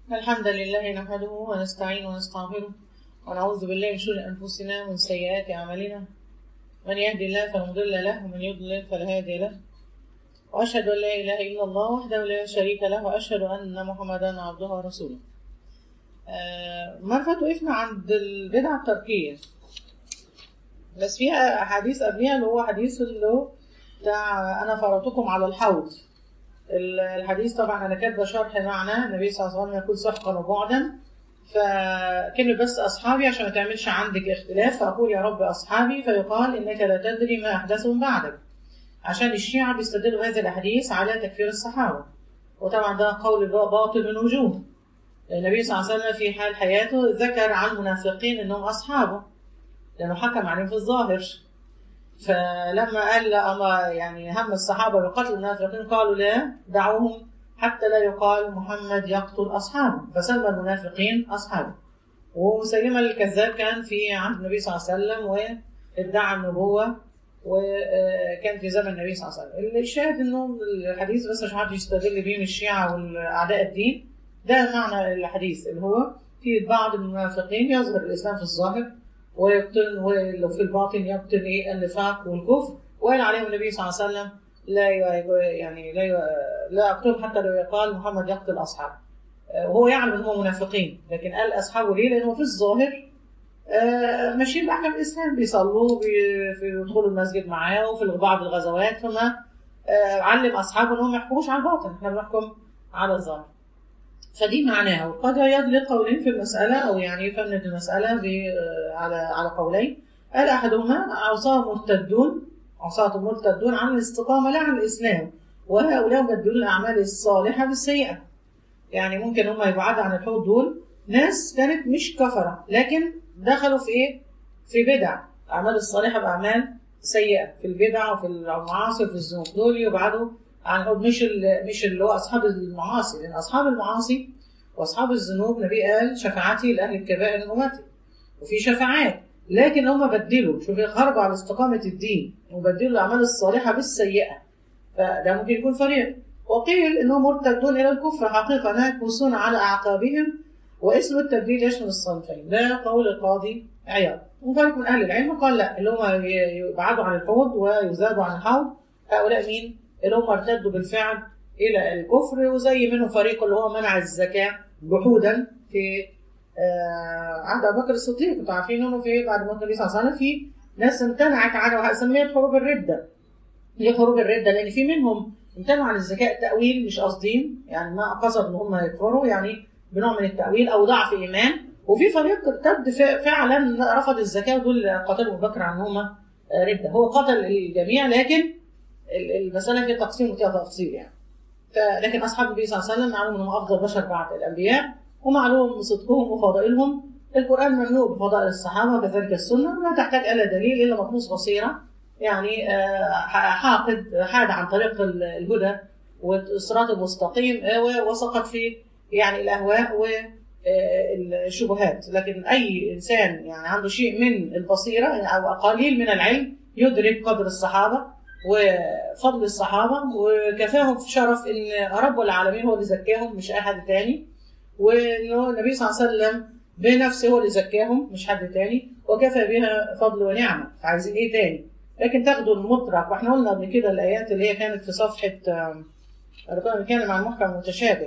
الحمد لله نحمده ونستعين ونستغفره ونعوذ بالله من شرور أنفسنا ومن سيئات أعمالنا من يهدي الله فلا مضل له ومن يضلل فلا هادي له وأشهد أن لا إله إلا الله وحده لا شريك له وأشهد أن محمدا عبده ورسوله آه، مرة فاتت وقفنا عند البدعة التركية بس فيها أحاديث قبلها اللي هو حديث اللي هو بتاع أنا فرطكم على الحوض الحديث طبعا أنا كاتبة شرح معنى النبي صلى الله عليه وسلم يقول سحقا وبعدا فكلمة بس أصحابي عشان ما تعملش عندك اختلاف فأقول يا رب أصحابي فيقال إنك لا تدري ما أحدثهم بعدك عشان الشيعة بيستدلوا هذه الأحاديث على تكفير الصحابة وطبعا ده قول باطل من وجوه النبي صلى الله عليه وسلم في حال حياته ذكر عن المنافقين انهم اصحابه لانه حكم عليهم في الظاهر فلما قال أما يعني هم الصحابه بقتل المنافقين قالوا لا دعوهم حتى لا يقال محمد يقتل اصحابه فسمى المنافقين اصحابه ومسيلمة الكذاب كان في عهد النبي صلى الله عليه وسلم وادعى النبوة وكان في زمن النبي صلى الله عليه وسلم الشاهد انه الحديث بس عشان حد يستدل بيه من الشيعة والاعداء الدين ده معنى الحديث اللي هو في بعض المنافقين يظهر الاسلام في الظاهر ويبطن وفي الباطن يبطن ايه النفاق والكفر وقال عليهم النبي صلى الله عليه وسلم لا يعني لا لا اقتلهم حتى لو يقال محمد يقتل اصحابه وهو يعلم ان هم منافقين لكن قال اصحابه ليه؟ لانه في الظاهر ماشيين باحكام الاسلام بيصلوا بيدخلوا المسجد معاه وفي بعض الغزوات فما علم اصحابه انهم ما يحكموش على الباطن احنا بنحكم على الظاهر فدي معناها وقد يدل قولين في المسألة أو يعني يفند المسألة على على قولين قال أحدهما عصاة مرتدون عصاة مرتدون عن الاستقامة لا عن الإسلام وهؤلاء يبدلون الأعمال الصالحة بالسيئة يعني ممكن هم يبعدوا عن الحوض دول ناس كانت مش كفرة لكن دخلوا في إيه؟ في بدع الأعمال الصالحة بأعمال سيئة في البدع وفي المعاصي وفي الذنوب دول يبعدوا عن الحوض مش مش اللي هو أصحاب المعاصي لأن أصحاب المعاصي واصحاب الذنوب النبي قال شفاعتي لاهل الكبائر من امتي وفي شفاعات لكن هم بدلوا شوف خرجوا على استقامه الدين وبدلوا الاعمال الصالحه بالسيئه فده ممكن يكون فريق وقيل انهم مرتدون الى الكفر حقيقه يكبسون على اعقابهم واسم التبديل يشمل الصنفين ده قول القاضي عياض وفريق من اهل العلم قال لا اللي هم يبعدوا عن الحوض ويزادوا عن الحوض هؤلاء مين؟ اللي هم ارتدوا بالفعل الى الكفر وزي منهم فريق اللي هو منع الزكاه جحودا في عهد ابو بكر الصديق انتوا عارفين انه في بعد موت النبي صلى الله عليه وسلم في ناس امتنعت عنها سميت حروب الرده ليه حروب الرده؟ لان في منهم امتنعوا عن الزكاه التاويل مش قاصدين يعني ما قصد ان هم يكفروا يعني بنوع من التاويل او ضعف ايمان وفي فريق ارتد فعلا رفض الزكاه ودول قتلوا ابو بكر عن هم رده هو قتل الجميع لكن المساله فيها تقسيم وفيها تفصيل يعني لكن اصحاب النبي صلى الله عليه وسلم معلوم انهم افضل بشر بعد الانبياء ومعلوم صدقهم وفضائلهم القران ممنوع بفضائل الصحابه وكذلك السنه ولا تحتاج الا دليل الا مطموس بصيره يعني حاقد حاد عن طريق الهدى والصراط المستقيم وسقط في يعني الاهواء والشبهات لكن اي انسان يعني عنده شيء من البصيره او قليل من العلم يدرك قدر الصحابه وفضل الصحابه وكفاهم في شرف ان رب العالمين هو اللي زكاهم مش اي حد تاني وانه النبي صلى الله عليه وسلم بنفسه هو اللي زكاهم مش حد تاني وكفى بها فضل ونعمه عايزين ايه تاني لكن تاخدوا المطرق واحنا قلنا قبل كده الايات اللي هي كانت في صفحه اللي كنا بنتكلم عن المحكم المتشابه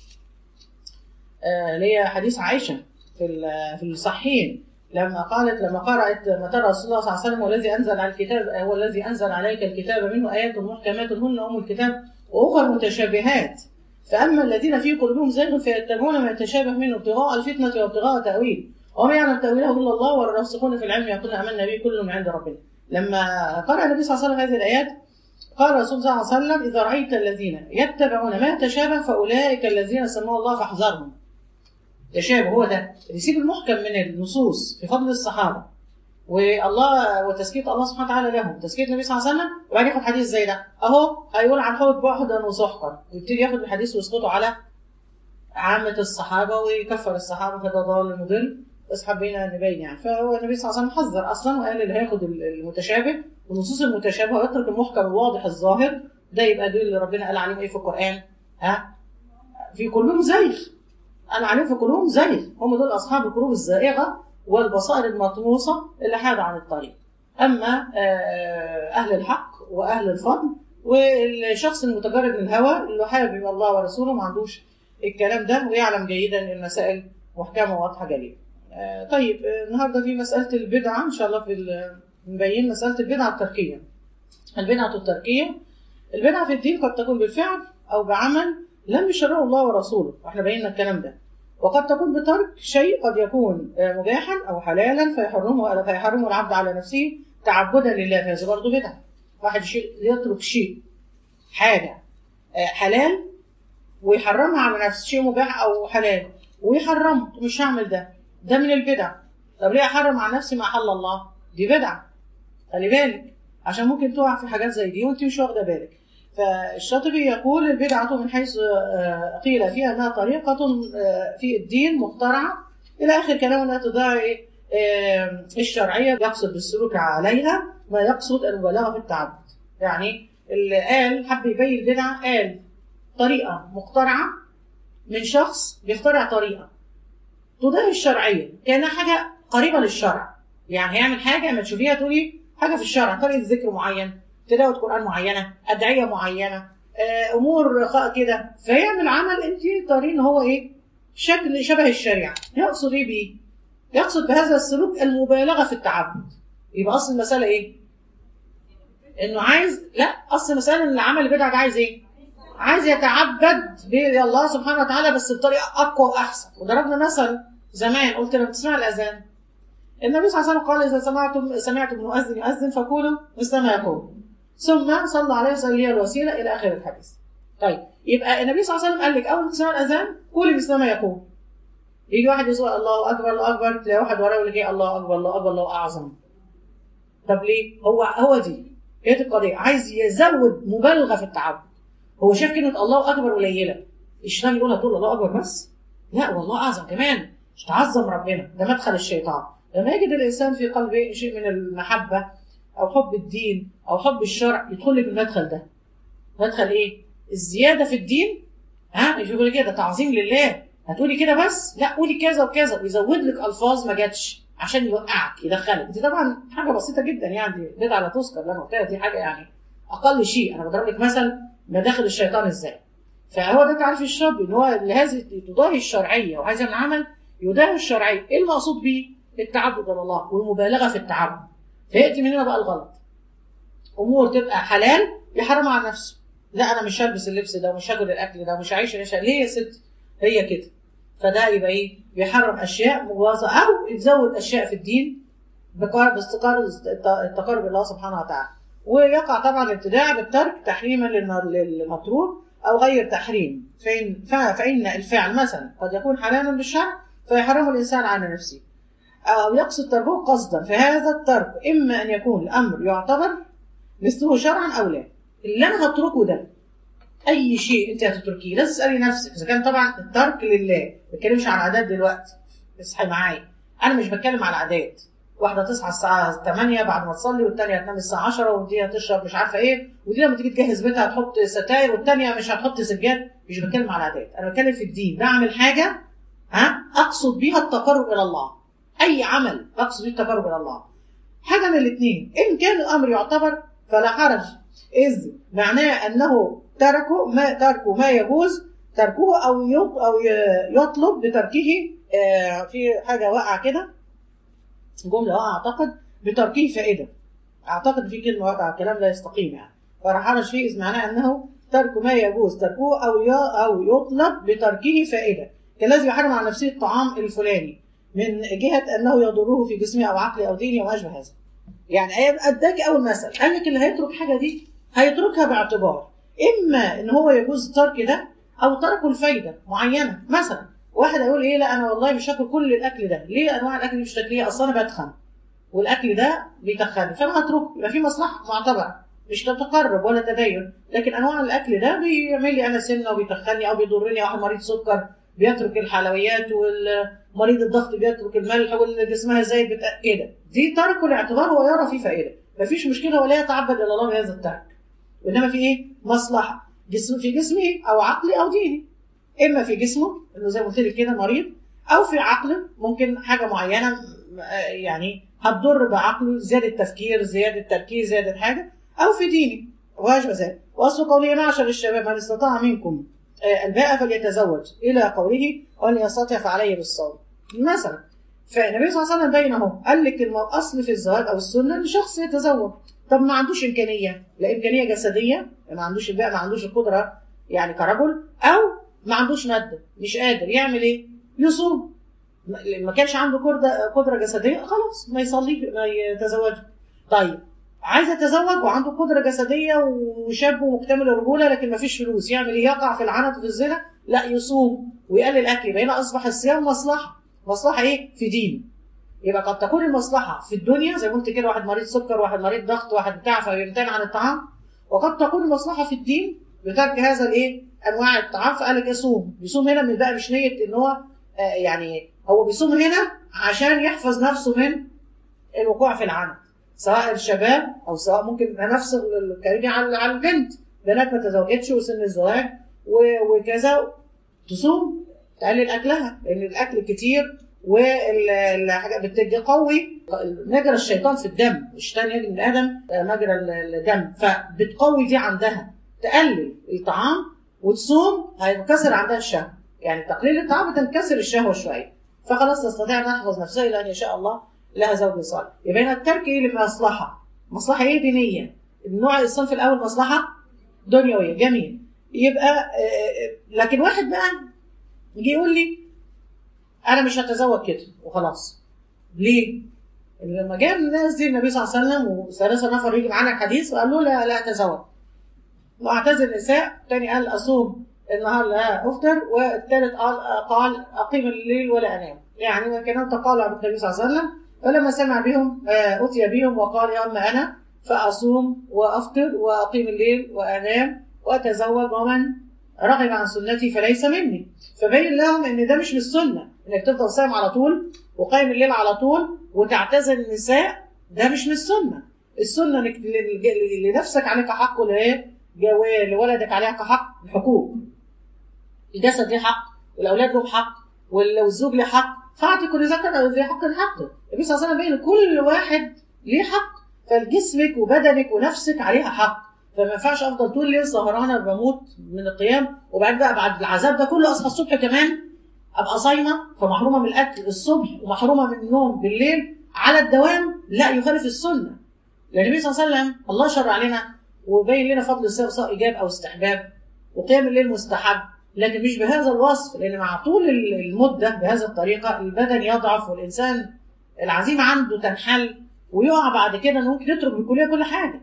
اللي هي حديث عائشه في في الصحيحين لما قالت لما قرأت ما ترى رسول الله صلى الله عليه وسلم هو الذي أنزل على الكتاب هو الذي أنزل عليك الكتاب منه آيات محكمات هن أم الكتاب وأخر متشابهات فأما الذين في قلوبهم زيغ فيتبعون ما يتشابه منه ابتغاء الفتنة وابتغاء تأويل وما يعلم تأويله إلا الله والراسخون في العلم يقولون آمنا به كل من عند ربنا لما قرأ النبي صلى الله عليه وسلم هذه الآيات قال الرسول صلى الله عليه وسلم إذا رأيت الذين يتبعون ما يتشابه فأولئك الذين سموا الله فاحذرهم تشابه هو ده يسيب المحكم من النصوص في فضل الصحابه والله وتزكيه الله سبحانه وتعالى لهم تزكيه النبي صلى الله عليه وسلم وبعدين ياخد حديث زي ده اهو هيقول عن حوض بعدا وسحقا ويبتدي ياخد الحديث ويسقطه على عامة الصحابة ويكفر الصحابة فده ضال مضل بس حبينا نبين يعني فهو النبي صلى الله عليه وسلم حذر اصلا وقال اللي هياخد المتشابه والنصوص المتشابهه ويترك المحكم الواضح الظاهر ده يبقى دول اللي ربنا قال عليهم ايه في القران ها في قلوبهم زيغ انا عليهم في قلوبهم زي هم دول اصحاب القلوب الزائغه والبصائر المطموسه اللي حاد عن الطريق اما آه، اهل الحق واهل الفضل والشخص المتجرد من الهوى اللي حابب يبقى الله ورسوله ما عندوش الكلام ده ويعلم جيدا ان المسائل محكمه وواضحه جليله. آه، طيب آه، النهارده في مساله البدعه ان شاء الله في ال- نبين مساله البدعه التركيه. البدعه التركيه البدعه في الدين قد تكون بالفعل او بعمل لم يشرعه الله ورسوله واحنا بينا الكلام ده. وقد تكون بترك شيء قد يكون آه، مباحا او حلالا فيحرمه فيحرمه العبد على نفسه تعبدا لله فهذا برضه بدعه. واحد شيء يترك شيء حاجه آه، حلال ويحرمها على نفسه شيء مباح او حلال ويحرمه مش هعمل ده ده من البدع طب ليه احرم على نفسي ما احل الله دي بدعه خلي بالك عشان ممكن تقع في حاجات زي دي وانت مش واخده بالك فالشاطبي يقول البدعة من حيث آه، قيل فيها انها طريقة آه، في الدين مخترعة الى اخر كلام لا تدعي آه، الشرعية يقصد بالسلوك عليها ما يقصد المبالغة في التعبد يعني اللي قال حب يبين البدعة قال طريقة مخترعة من شخص بيخترع طريقة تضاهي الشرعية كأنها حاجة قريبة للشرع يعني هيعمل حاجة لما تشوفيها تقولي حاجة في الشرع طريقة ذكر معين تلاوة قرآن معينة أدعية معينة آه، أمور خ- كده فيعمل عمل أنت طريق إن هو إيه شكل شبه الشريعة يقصد إيه بيه؟ يقصد بهذا السلوك المبالغة في التعبد يبقى أصل المسألة إيه؟ إنه عايز لا أصل المسألة إن اللي عمل البدعة ده عايز إيه؟ عايز يتعبد بالله سبحانه وتعالى بس بطريقه اقوى واحسن وضربنا مثل زمان قلت لما بتسمع الاذان النبي صلى الله عليه وسلم قال اذا سمعتم سمعتم المؤذن يؤذن فقولوا مثل ما يقول ثم صلى عليه وسلم لي الوسيله الى اخر الحديث طيب يبقى النبي صلى الله عليه وسلم قال لك اول ما تسمع الاذان قولي مثل ما يقول يجي واحد يقول الله اكبر الله اكبر تلاقي واحد وراه يقول لك إيه؟ الله اكبر الله اكبر الله اعظم طب ليه هو هو دي هي دي القضيه عايز يزود مبالغه في التعبد هو شاف كلمة الله أكبر قليلة الشيطان يقولها تقول الله أكبر بس لا والله أعظم كمان مش تعظم ربنا ده مدخل الشيطان لما يجد الإنسان في قلبه شيء من المحبة أو حب الدين أو حب الشرع يدخل لك المدخل ده مدخل إيه؟ الزيادة في الدين ها مش بيقول كده تعظيم لله هتقولي كده بس لا قولي كذا وكذا ويزود لك ألفاظ ما جاتش عشان يوقعك يدخلك دي طبعا حاجة بسيطة جدا يعني بدعة لا تذكر اللي أنا قلتها دي حاجة يعني أقل شيء أنا بضرب لك مثل مداخل الشيطان ازاي فهو ده تعريف الشاب ان هو اللي هذه تضاهي الشرعيه وعايز يعمل عمل يداهي الشرعيه ايه المقصود بيه التعبد الى الله والمبالغه في التعبد فياتي من هنا بقى الغلط امور تبقى حلال يحرم على نفسه لا انا مش هلبس اللبس ده ومش هاكل الاكل ده ومش هعيش العيشه ليه يا ست هي كده فده يبقى ايه بيحرم اشياء مباظه او يزود اشياء في الدين بقرب باستقرار التقرب الى الله سبحانه وتعالى ويقع طبعا الابتداع بالترك تحريما للم- للمطلوب او غير تحريم فإن, ف- فان الفعل مثلا قد يكون حلالا بالشرع فيحرمه الانسان على نفسه او يقصد تركه قصدا فهذا الترك اما ان يكون الامر يعتبر مثله شرعا او لا اللي انا هتركه ده اي شيء انت هتتركيه لازم تسالي نفسك اذا كان طبعا الترك لله ما بتكلمش عن عادات دلوقتي اصحي معايا انا مش بتكلم على عادات واحده تصحى الساعه 8 بعد ما تصلي والثانيه هتنام الساعه 10 ودي هتشرب مش عارفه ايه ودي لما تيجي تجهز بيتها هتحط ستاير والثانيه مش هتحط سجاد مش بتكلم على عادات انا بتكلم في الدين بعمل حاجه ها اقصد بيها التقرب الى الله اي عمل اقصد بيه التقرب الى الله حاجه من الاثنين ان كان الامر يعتبر فلا حرج اذ معناه انه تركه ما تركه ما يجوز تركه او يط- او ي- يطلب بتركه آه، في حاجه واقعه كده جمله واقعه اعتقد بتركه فائده اعتقد في كلمه واقعه كلام لا يستقيم يعني فلا حرج فيه اذ معناه انه ترك ما يجوز تركه او ي- او يطلب بتركه فائده كالذي يحرم على نفسه الطعام الفلاني من جهه انه يضره في جسمه او عقله او دينه وما اشبه هذا يعني هيبقى اداك اول مثل قال لك اللي هيترك حاجه دي هيتركها باعتبار اما ان هو يجوز الترك ده او تركه الفايده معينه مثلا واحد هيقول ايه لا انا والله مش هاكل كل الاكل ده ليه انواع الاكل دي مش تاكليه اصلا انا بتخن والاكل ده بيتخني فانا هتركه يبقى في مصلحه معتبره مش تتقرب ولا تدين لكن انواع الاكل ده بيعمل لي انا سمنه وبيتخني او بيضرني واحد مريض سكر بيترك الحلويات والمريض الضغط بيترك الملح واللي جسمها زايد بت... كده دي تركه الاعتبار هو يرى فيه فائده مفيش مشكله ولا يتعبد الى الله بهذا الترك وانما في ايه مصلحه جسم في جسمه او عقلي او ديني اما في جسمه انه زي ما قلت لك كده مريض او في عقله ممكن حاجه معينه آه، يعني هتضر بعقله زياده تفكير زياده تركيز زياده حاجه او في ديني وهذا ذلك واصل قوله يا معشر الشباب من استطاع منكم آه، الباء فليتزوج الى قوله ومن يستطع فعليه بالصوم مثلا فالنبي صلى الله عليه وسلم بين اهو قال لك الم- الاصل في الزواج او السنه ان شخص يتزوج طب ما عندوش امكانيه لا امكانيه جسديه ما عندوش الباء ما عندوش القدره يعني كرجل او ما عندوش ماده مش قادر يعمل ايه؟ يصوم ما- ما كانش عنده قدره قدره جسديه خلاص ما يصلي ما يتزوج طيب عايز يتزوج وعنده قدره جسديه وشاب ومكتمل الرجوله لكن ما فيش فلوس يعمل ايه؟ يقع في العنت وفي الزنا لا يصوم ويقلل اكل يبقى هنا اصبح الصيام مصلحه مصلحه ايه؟ في دين يبقى قد تكون المصلحه في الدنيا زي ما قلت كده واحد مريض سكر واحد مريض ضغط واحد بتاع فيمتنع عن الطعام وقد تكون المصلحه في الدين بترك هذا الايه انواع الطعام فقال لك يصوم يصوم هنا من بقى مش نيه ان هو آه يعني هو بيصوم هنا عشان يحفظ نفسه من الوقوع في العنت سواء الشباب او سواء ممكن نفس الكلام على على البنت بنات ما تزوجتش وسن الزواج و- وكذا تصوم تقلل اكلها لان الاكل كتير والحاجات بتقوي مجرى الشيطان في الدم الشيطان يجري من ادم مجرى الدم فبتقوي دي عندها تقلل الطعام وتصوم هينكسر عندها الشهوه يعني تقليل الطعام بتنكسر الشهوه شويه فخلاص تستطيع ان تحفظ نفسها الى ان يشاء الله لها زوج صالح يبقى هنا الترك ايه لمصلحه مصلحه ايه دينيه النوع الصنف الاول مصلحه دنيويه جميل يبقى آه، لكن واحد بقى يجي يقول لي انا مش هتزوج كده وخلاص ليه؟ لما جاء الناس دي النبي صلى الله عليه وسلم وثلاثة نفر يجي معانا الحديث وقال له لا لا اتزوج واعتزل النساء الثاني قال اصوم النهار لا افطر والثالث قال قال اقيم الليل ولا انام يعني وكانوا تقالوا عن النبي صلى الله عليه وسلم فلما سمع بهم آه، اتي بهم وقال يا اما انا فاصوم وافطر واقيم الليل وانام واتزوج ومن رغب عن سنتي فليس مني فبين لهم ان ده مش من السنه انك تفضل صايم على طول وقايم الليل على طول وتعتزل النساء ده مش من السنه السنه انك ل- لنفسك عليك حق ولا لولدك عليك حق حقوق الجسد ليه حق والاولاد لهم حق وال- والزوج له حق فاعطي كل ذكر ذي حق حقه النبي صلى الله عليه وسلم بين كل واحد ليه حق فجسمك وبدنك ونفسك عليها حق فما ينفعش افضل طول الليل سهرانه بموت من القيام وبعدين بقى بعد العذاب ده كله اصحى الصبح كمان ابقى صايمه فمحرومه من الاكل الصبح ومحرومه من النوم بالليل على الدوام لا يخالف السنه لان النبي صلى الله عليه وسلم الله شرع لنا وبين لنا فضل الصيام سواء ايجاب او استحباب وقيام الليل مستحب لكن مش بهذا الوصف لان مع طول المده بهذه الطريقه البدن يضعف والانسان العزيمه عنده تنحل ويقع بعد كده انه ممكن يترك بالكليه كل حاجه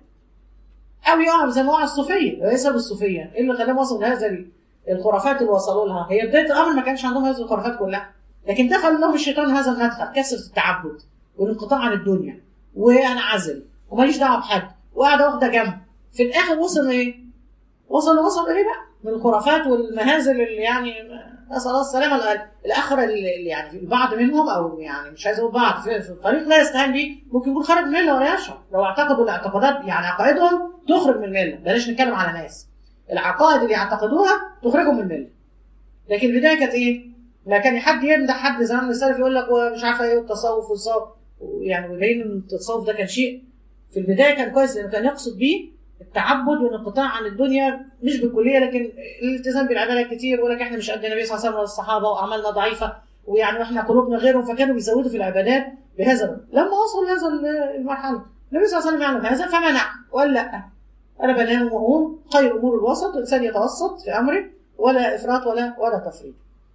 او يقع زي ما وقع الصوفيه ايه سبب الصوفيه؟ ايه اللي خلاهم وصلوا لهذا ال- الخرافات اللي وصلوا لها؟ هي بدايه الامر ما كانش عندهم هذه الخرافات كلها لكن دخل لهم الشيطان هذا المدخل كثره التعبد والانقطاع عن الدنيا وانا عازل وماليش دعوه بحد وقاعده واخده جنب في الاخر وصل ايه؟ وصل وصل اليه بقى من الخرافات والمهازل اللي يعني نسال الله السلامه الأ- الاخره اللي اللي يعني البعض منهم او يعني مش عايز اقول بعض في في الطريق لا يستهان به ممكن يكون خرج من المله ولا يشعر لو اعتقدوا الاعتقادات يعني عقائدهم تخرج من المله بلاش نتكلم على ناس العقائد اللي يعتقدوها تخرجهم من المله لكن البدايه كانت ايه؟ ما كان حد يمدح حد زمان السلف يقول لك ومش عارفه ايه التصوف والصوف يعني ويبين ان التصوف ده كان شيء في البدايه كان كويس لانه كان يقصد بيه التعبد والانقطاع عن الدنيا مش بالكليه لكن الالتزام بالعباده كتير يقول لك احنا مش قد النبي صلى الله عليه وسلم ولا الصحابه واعمالنا ضعيفه ويعني واحنا قلوبنا غيرهم فكانوا بيزودوا في العبادات بهذا الرغم. لما وصلوا لهذا المرحله النبي صلى الله عليه وسلم يعلم هذا فمنع وقال لا انا بنام واقوم خير امور الوسط الانسان يتوسط في امره ولا افراط ولا ولا تفريط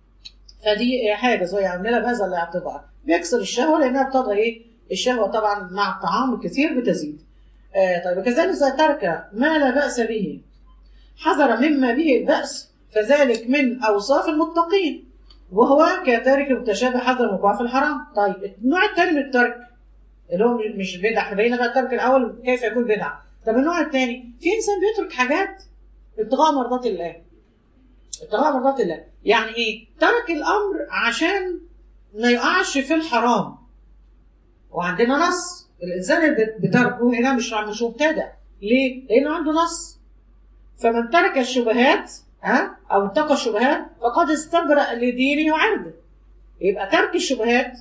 فدي حاجه زي عاملها بهذا الاعتبار بيكسر الشهوه لانها بتضغى ايه الشهوه طبعا مع الطعام الكثير بتزيد آه طيب كذلك اذا ترك ما لا باس به حذر مما به الباس فذلك من اوصاف المتقين وهو كتارك المتشابه حذر الوقوع في الحرام طيب النوع الثاني من الترك اللي هو مش بدعه احنا بقينا بقى الترك الاول كيف يكون بدعه طب النوع الثاني في انسان بيترك حاجات ابتغاء مرضات الله ابتغاء مرضات الله يعني ايه ترك الامر عشان ما يقعش في الحرام وعندنا نص الانسان اللي بتركه هنا مش مش مبتدع ليه لانه عنده نص فمن ترك الشبهات ها او اتقى الشبهات فقد استبرأ لدينه وعرضه يبقى ترك الشبهات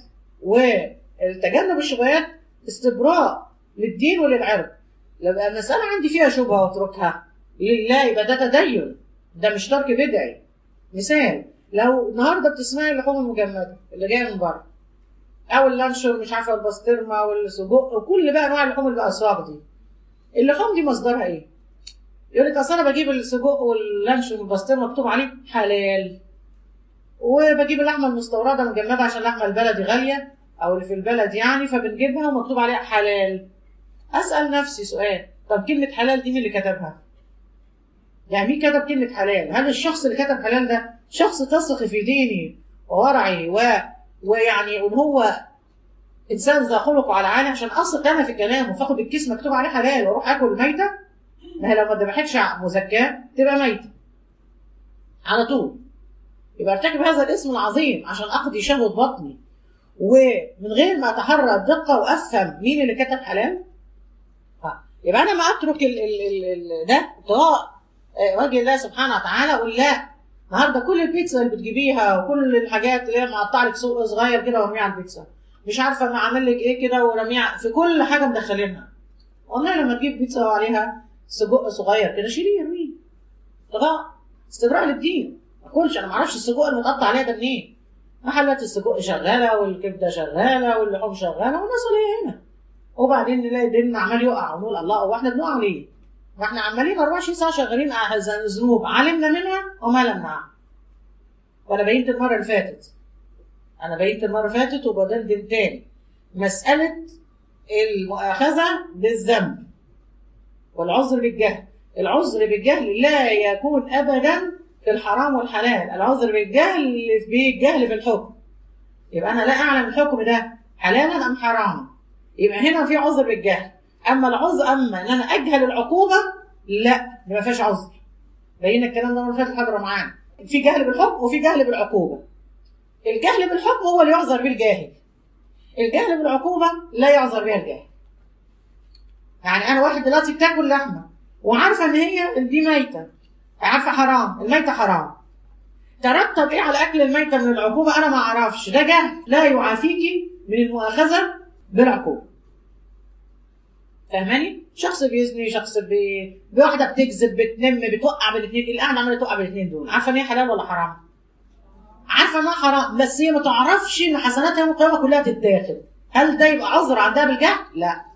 وتجنب الشبهات استبراء للدين وللعرض لو المسألة عندي فيها شبهة واتركها لله يبقى ده تدين ده مش ترك بدعي مثال لو النهارده بتسمعي اللحوم المجمده اللي جايه من بره او اللانشون مش عارفه البسطرمه والسجق وكل بقى انواع اللحوم اللي باسواق دي اللحوم دي مصدرها ايه؟ يقول لك اصل انا بجيب السجق واللانشون والبسطرمه مكتوب عليه حلال وبجيب اللحمه المستورده مجمده عشان اللحمه البلدي غاليه او اللي في البلد يعني فبنجيبها ومكتوب عليها حلال اسال نفسي سؤال طب كلمه حلال دي مين اللي كتبها؟ يعني مين كتب كلمة حلال؟ هل الشخص اللي كتب حلال ده شخص تثق في دينه وورعه و... ويعني وان هو انسان ذا خلق على عالي عشان اثق انا في كلامه فاخد الكيس مكتوب عليه حلال واروح اكل ميته ما هي لو ما ذبحتش مزكاه تبقى ميته على طول يبقى ارتكب هذا الاسم العظيم عشان اقضي شهوه بطني ومن غير ما اتحرى الدقه وافهم مين اللي كتب حلال يبقى انا ما اترك ال ال ال ال ده ابتغاء وجه الله سبحانه وتعالى اقول لا النهارده كل البيتزا اللي بتجيبيها وكل الحاجات اللي هي مقطع لك سوق صغير كده وارميه على البيتزا مش عارفه ما عامل لك ايه كده ورميه في كل حاجه مدخلينها والله لما تجيب بيتزا وعليها سجق صغير كده شيليه ارميه ابتغاء استبراء للدين ما اكلش انا ما اعرفش السجق المتقطع عليها ده منين محلات السجق شغاله والكبده شغاله واللحوم شغاله والناس ولا هنا وبعدين نلاقي ديننا عمال يقع ونقول الله هو احنا بنقع ليه؟ ما احنا عمالين 24 ساعه شغالين على ذنوب علمنا منها وما لم نعلم. وانا بينت المره اللي فاتت. انا بينت المره اللي فاتت وبدندن تاني. مساله المؤاخذه بالذنب والعذر بالجهل. العذر بالجهل لا يكون ابدا في الحرام والحلال، العذر بالجهل بالجهل في الحكم. يبقى انا لا اعلم الحكم ده حلالا ام حراما. يبقى هنا في عذر بالجهل. اما العذر اما ان انا اجهل العقوبه لا ما فيهاش عذر بين الكلام ده المره اللي فاتت حاضره معانا في جهل بالحكم وفي جهل بالعقوبه الجهل بالحكم هو اللي يعذر به الجاهل الجهل بالعقوبه لا يعذر بها الجاهل يعني انا واحد دلوقتي بتاكل لحمه وعارفه ان هي دي ميته عارفه حرام الميته حرام ترتب ايه على اكل الميته من العقوبه انا ما اعرفش ده جهل لا يعافيكي من المؤاخذه بالعقوبه فاهماني؟ شخص بيزني شخص بي... واحده بتكذب بتنم بتوقع بالاثنين اللي قاعده عماله توقع بالاثنين دول عارفه ان هي حلال ولا حرام؟ عارفه انها حرام بس هي ما تعرفش ان حسناتها يوم القيامه كلها تتاخد هل ده يبقى عذر عندها بالجهل؟ لا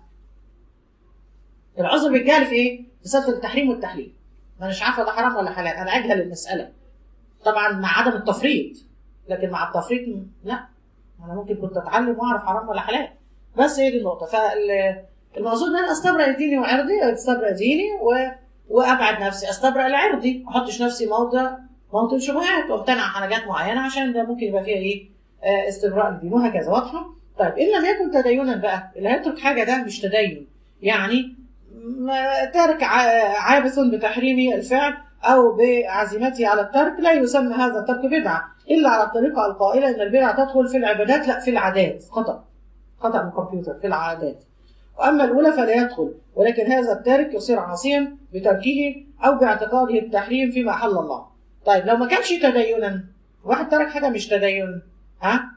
العذر بالجهل في ايه؟ في صفه التحريم والتحليل ما مش عارفه ده حرام ولا حلال انا اجهل المساله طبعا مع عدم التفريط لكن مع التفريط لا انا ممكن كنت اتعلم واعرف حرام ولا حلال بس هي دي النقطه فال المقصود ان انا استبرأ ديني وعرضي استبرأ ديني و... وابعد نفسي استبرأ لعرضي ما احطش نفسي موضع موطن شبهات وامتنع عن حاجات معينه عشان ده ممكن يبقى فيها ايه آه استبراء للدين وهكذا واضحه طيب ان لم يكن تدينا بقى اللي هيترك حاجه ده مش تدين يعني ترك عابث بتحريم الفعل او بعزيمته على الترك لا يسمى هذا الترك بدعه الا على الطريقه القائله ان البدعه تدخل في العبادات لا في العادات خطا خطا من الكمبيوتر في العادات واما الاولى فلا يدخل ولكن هذا التارك يصير عاصيا بتركه او باعتقاده التحريم فيما احل الله طيب لو ما كانش تدينا واحد ترك حاجه مش تدين ها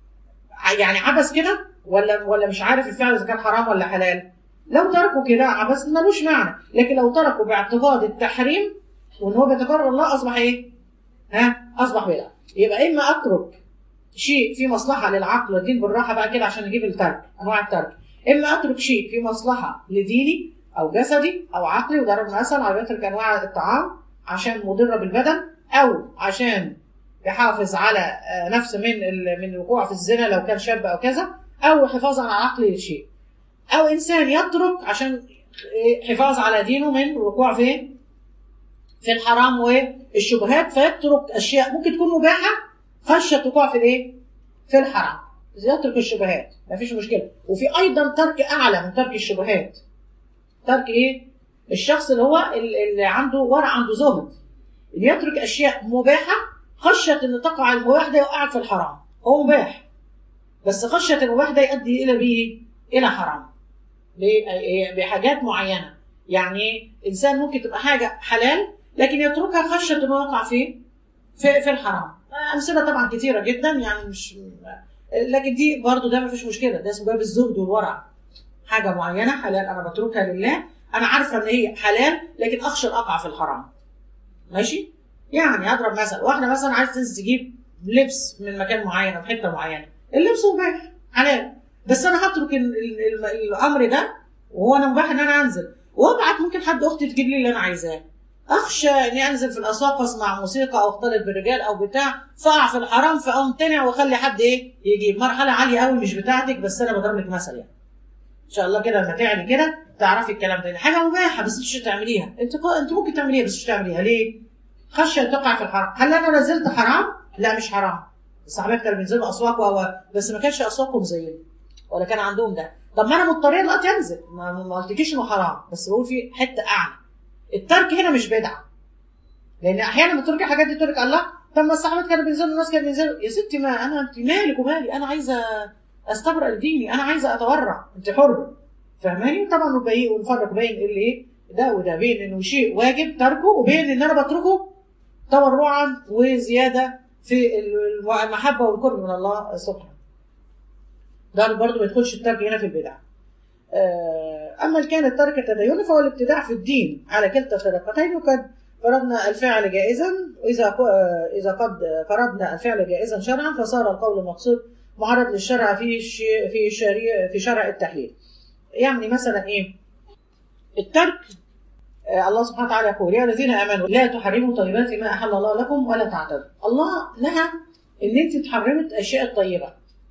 يعني عبث كده ولا ولا مش عارف الفعل اذا كان حرام ولا حلال لو تركوا كده عبث ملوش معنى لكن لو تركوا باعتقاد التحريم وان هو بيتقرر الله اصبح ايه ها اصبح بدعه يبقى اما اترك شيء في مصلحه للعقل والدين بالراحه بقى كده عشان نجيب الترك انواع الترك اما اترك شيء في مصلحه لديني او جسدي او عقلي وضرب مثل على بترك انواع الطعام عشان مضره بالبدن او عشان يحافظ على نفسه من من الوقوع في الزنا لو كان شاب او كذا او حفاظا على عقله للشيء او انسان يترك عشان حفاظ على دينه من الوقوع في في الحرام والشبهات فيترك اشياء ممكن تكون مباحه خشيه الوقوع في الايه؟ في الحرام يترك الشبهات ما فيش مشكله وفي ايضا ترك اعلى من ترك الشبهات ترك ايه الشخص اللي هو اللي عنده ورع عنده زهد اللي يترك اشياء مباحه خشيه ان تقع المباح ده يوقعك في الحرام هو مباح بس خشيه المباح ده يؤدي الى بيه الى حرام بحاجات معينه يعني انسان ممكن تبقى حاجه حلال لكن يتركها خشيه انه يقع في في, في الحرام امثله طبعا كثيره جدا يعني مش لكن دي برضو ده ما فيش مشكله ده اسمه باب الزهد والورع حاجه معينه حلال انا بتركها لله انا عارفه ان هي حلال لكن اخشى اقع في الحرام ماشي يعني هضرب مثل واحده مثلا عايز تنزل تجيب لبس من مكان معين او حته معينه اللبس مباح حلال بس انا هترك ال- ال- ال- الامر ده وهو انا مباح ان انا انزل وابعت ممكن حد اختي تجيب لي اللي انا عايزاه اخشى اني انزل في الاسواق واسمع موسيقى او اختلط بالرجال او بتاع فاقع في الحرام فامتنع واخلي حد ايه يجيب مرحله عاليه قوي مش بتاعتك بس انا بضرب لك مثل يعني ان شاء الله كده لما تعلي كده تعرفي الكلام ده حاجه مباحه بس مش تعمليها انت انت ممكن تعمليها بس مش تعمليها ليه؟ خشيه ان تقع في الحرام هل انا نزلت حرام؟ لا مش حرام الصحابه كانوا بينزلوا اسواق و بس ما كانش اسواقهم زينا ولا كان عندهم ده طب ما انا مضطريه دلوقتي انزل ما ما قلتلكيش انه حرام بس بقول في حته اعلى الترك هنا مش بدعه لان احيانا بتركي الحاجات دي تقول لك الله طب ما الصحابه كانوا بينزلوا الناس كانوا بينزلوا يا ستي ما انا انت مالك ومالي انا عايزه استبرأ لديني انا عايزه اتورع انت حر فاهماني طبعا نبين ونفرق بين اللي ايه ده وده بين انه شيء واجب تركه وبين ان انا بتركه تورعا وزياده في المحبه والقرب من الله سبحانه ده برضه ما يدخلش الترك هنا في البدع آه، اما إن كان الترك تدين فهو الابتداع في الدين على كلتا الطريقتين وقد فرضنا الفعل جائزا واذا آه، اذا قد فرضنا الفعل جائزا شرعا فصار القول المقصود معرض للشرع في ش- في شريع في شرع التحليل يعني مثلا ايه الترك آه، الله سبحانه وتعالى يقول يا الذين امنوا لا تحرموا طيبات ما احل الله لكم ولا تعتدوا الله نهى ان انت تحرمي الاشياء الطيبه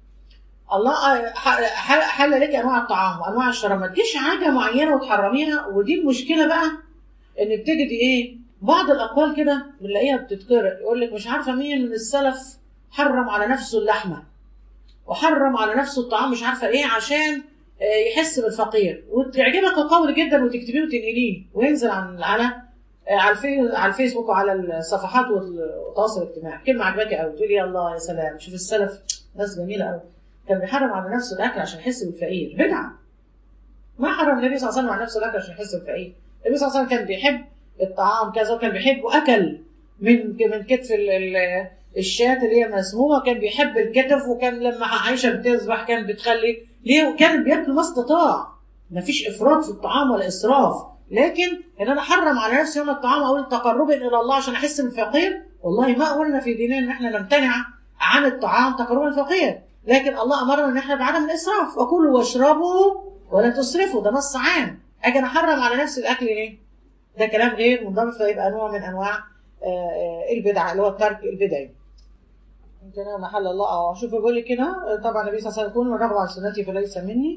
الله ح- ح- حل لك انواع الطعام وانواع الشراب ما تجيش حاجه معينه وتحرميها ودي المشكله بقى ان بتجدي ايه بعض الاقوال كده بنلاقيها بتتقرأ يقول لك مش عارفه مين من السلف حرم على نفسه اللحمه وحرم على نفسه الطعام مش عارفه ايه عشان آه، يحس بالفقير وتعجبك القول جدا وتكتبيه وتنقليه وينزل عن على آه، على الفي- على الفيسبوك وعلى الصفحات والتواصل الاجتماعي كلمه عجباكي قوي تقولي يا الله يا سلام شوف السلف ناس جميله قوي كان بيحرم على نفسه الاكل عشان يحس بالفقير بدعه ما حرم النبي صلى الله عليه وسلم على نفسه الاكل عشان يحس بالفقير النبي صلى الله عليه وسلم كان بيحب الطعام كذا وكان بيحب واكل من من كتف ال- ال- الشاة اللي هي مسمومه كان بيحب الكتف وكان لما عائشه بتذبح كان بتخلي ليه وكان بياكل ما استطاع ما فيش افراط في الطعام ولا اسراف لكن ان انا احرم على نفسي يوم الطعام اقول تقربا الى الله عشان احس بالفقير والله ما قلنا في ديننا ان احنا نمتنع عن الطعام تقربا الفقير لكن الله امرنا ان احنا بعدم الاسراف وكلوا واشربوا ولا تسرفوا ده نص عام اجي انا احرم على نفسي الاكل ليه؟ ده كلام غير منضبط فيبقى نوع من انواع آه، آه، البدع اللي هو الترك البدعي يمكن انا محل الله اه شوف بيقول لك هنا آه، طبعا النبي صلى الله عليه وسلم يقول من رغب عن سنتي فليس مني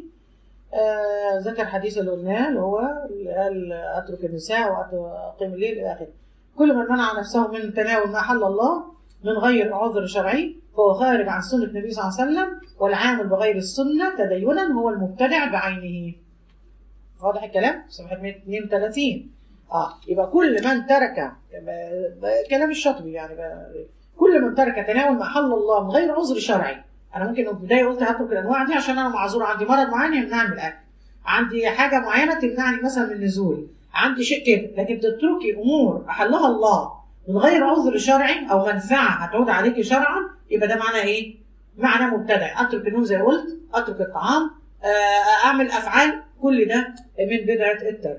آه، ذكر حديث اللي قلناه اللي هو اللي قال اترك النساء واقيم الليل الى اخره كل من منع نفسه من تناول ما احل الله من غير عذر شرعي فهو خارج عن سنه النبي صلى الله عليه وسلم والعامل بغير السنه تدينا هو المبتدع بعينه واضح الكلام؟ صفحه 132 اه يبقى كل من ترك ب- ب- كلام الشاطبي يعني ب- كل من ترك تناول ما حل الله من غير عذر شرعي انا ممكن في البدايه قلت هترك الانواع دي عشان انا معذور عندي مرض معين يمنعني من الاكل عندي حاجه معينه تمنعني مثلا من النزول عندي شيء كده لكن تتركي امور احلها الله من غير عذر شرعي او منفعه هتعود عليكي شرعا يبقى ده معنى ايه؟ معنى مبتدع اترك النوم زي ما قلت اترك الطعام آه، اعمل افعال كل ده من بدعه الترك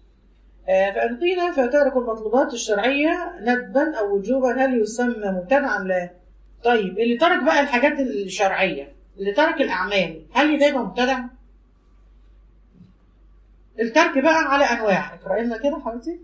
آه، فإن قيل فتارك المطلوبات الشرعية ندبا أو وجوبا هل يسمى مبتدعا لا؟ طيب اللي ترك بقى الحاجات الشرعية اللي ترك الأعمال هل ده يبقى مبتدع؟ الترك بقى على أنواع اقرأي لنا كده حبيبتي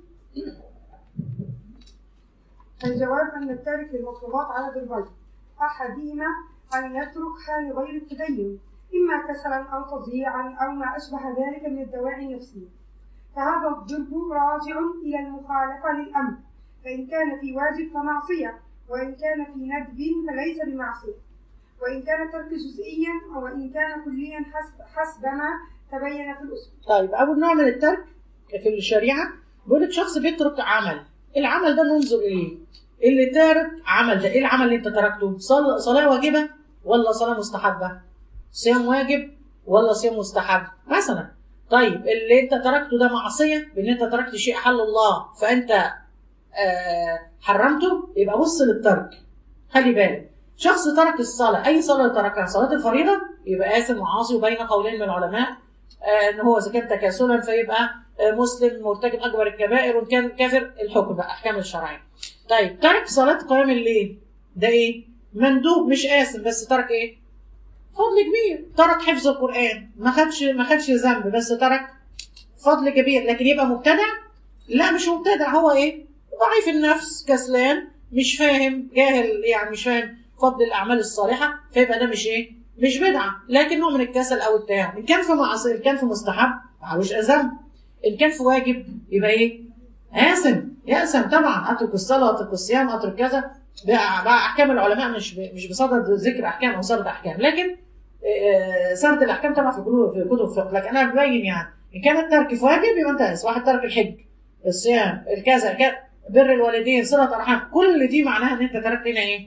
الجواب أن التارك للمطلوبات على ضربين أحدهما أن يتركها لغير التدين إما كسلا أو تضييعا أو ما أشبه ذلك من الدواعي النفسية فهذا الضرب راجع إلى المخالفة للأمر فإن كان في واجب فمعصية وإن كان في ندب فليس بمعصية وإن كان ترك جزئيا أو إن كان كليا حسب, حسب ما تبين في الأصول طيب أول نوع من الترك في الشريعة بيقول لك شخص بيترك عمل العمل ده ننظر إليه اللي تارك عمل ده إيه العمل اللي أنت تركته؟ صل- صلاة واجبة ولا صلاة مستحبة؟ صيام واجب ولا صيام مستحب؟ مثلا طيب اللي أنت تركته ده معصية بإن أنت تركت شيء حل الله فأنت آه حرمته يبقى بص للترك خلي بالك شخص ترك الصلاه اي صلاه تركها صلاه الفريضه يبقى اثم وعاصي وبين قولين من العلماء آه ان هو اذا كان تكاسلا فيبقى آه مسلم مرتكب اكبر الكبائر وان كان كافر الحكم بقى احكام الشرعيه طيب ترك صلاه قيام الليل ده ايه مندوب مش آثم بس ترك ايه فضل كبير ترك حفظ القرآن ما خدش ما خدش ذنب بس ترك فضل كبير لكن يبقى مبتدع لا مش مبتدع هو ايه ضعيف النفس كسلان مش فاهم جاهل يعني مش فاهم فضل الاعمال الصالحه فيبقى ده مش ايه مش بدعه لكن نوع من الكسل او التهاون ان كان في معصيه ان كان في مستحب معلوش ذنب ان كان في واجب يبقى ايه آثم يأثم طبعا اترك الصلاه اترك الصيام اترك كذا بقى, بقى احكام العلماء مش مش بصدد ذكر احكام او سرد احكام لكن سرد الاحكام طبعا في كتب في كتب الفقه لكن انا ببين يعني ان كان الترك في واجب يبقى انت آثم واحد ترك الحج الصيام الكذا كذا بر الوالدين صله ارحام كل دي معناها ان انت تركت هنا ايه؟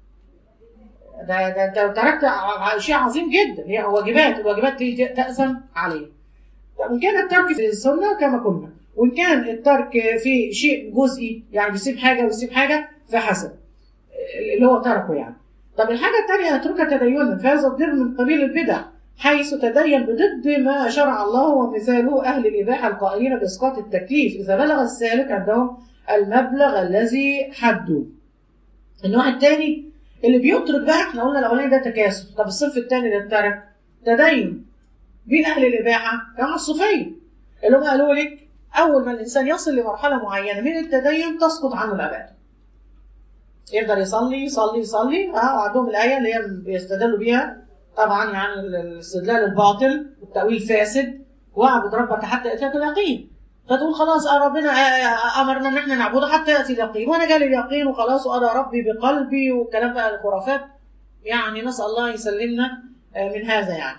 ده ده انت تركت شيء عظيم جدا هي واجبات الواجبات دي تأثم عليه وان كان الترك في السنه كما قلنا وان كان الترك في شيء جزئي يعني بيسيب حاجه ويسيب حاجه فحسب اللي هو تركه يعني طب الحاجة الثانية أترك تدينا فهذا الضر من قبيل البدع حيث تدين بضد ما شرع الله ومثاله أهل الإباحة القائلين بإسقاط التكليف إذا بلغ السالك عندهم المبلغ الذي حدوا النوع الثاني اللي بيترك بقى احنا قلنا الأولاني ده تكاسل طب الصنف الثاني ده الترك تدين مين أهل الإباحة؟ كانوا الصوفية اللي هم قالوا لك أول ما الإنسان يصل لمرحلة معينة من التدين تسقط عنه العبادة يفضل يصلي يصلي يصلي اه عندهم الايه اللي هي بيستدلوا بيها طبعا يعني الاستدلال الباطل والتاويل الفاسد واعبد ربك حتى ياتيك اليقين فتقول خلاص اه ربنا امرنا ان احنا نعبده حتى ياتي اليقين وانا جالي اليقين وخلاص وارى ربي بقلبي والكلام بقى الخرافات يعني نسال الله يسلمنا من هذا يعني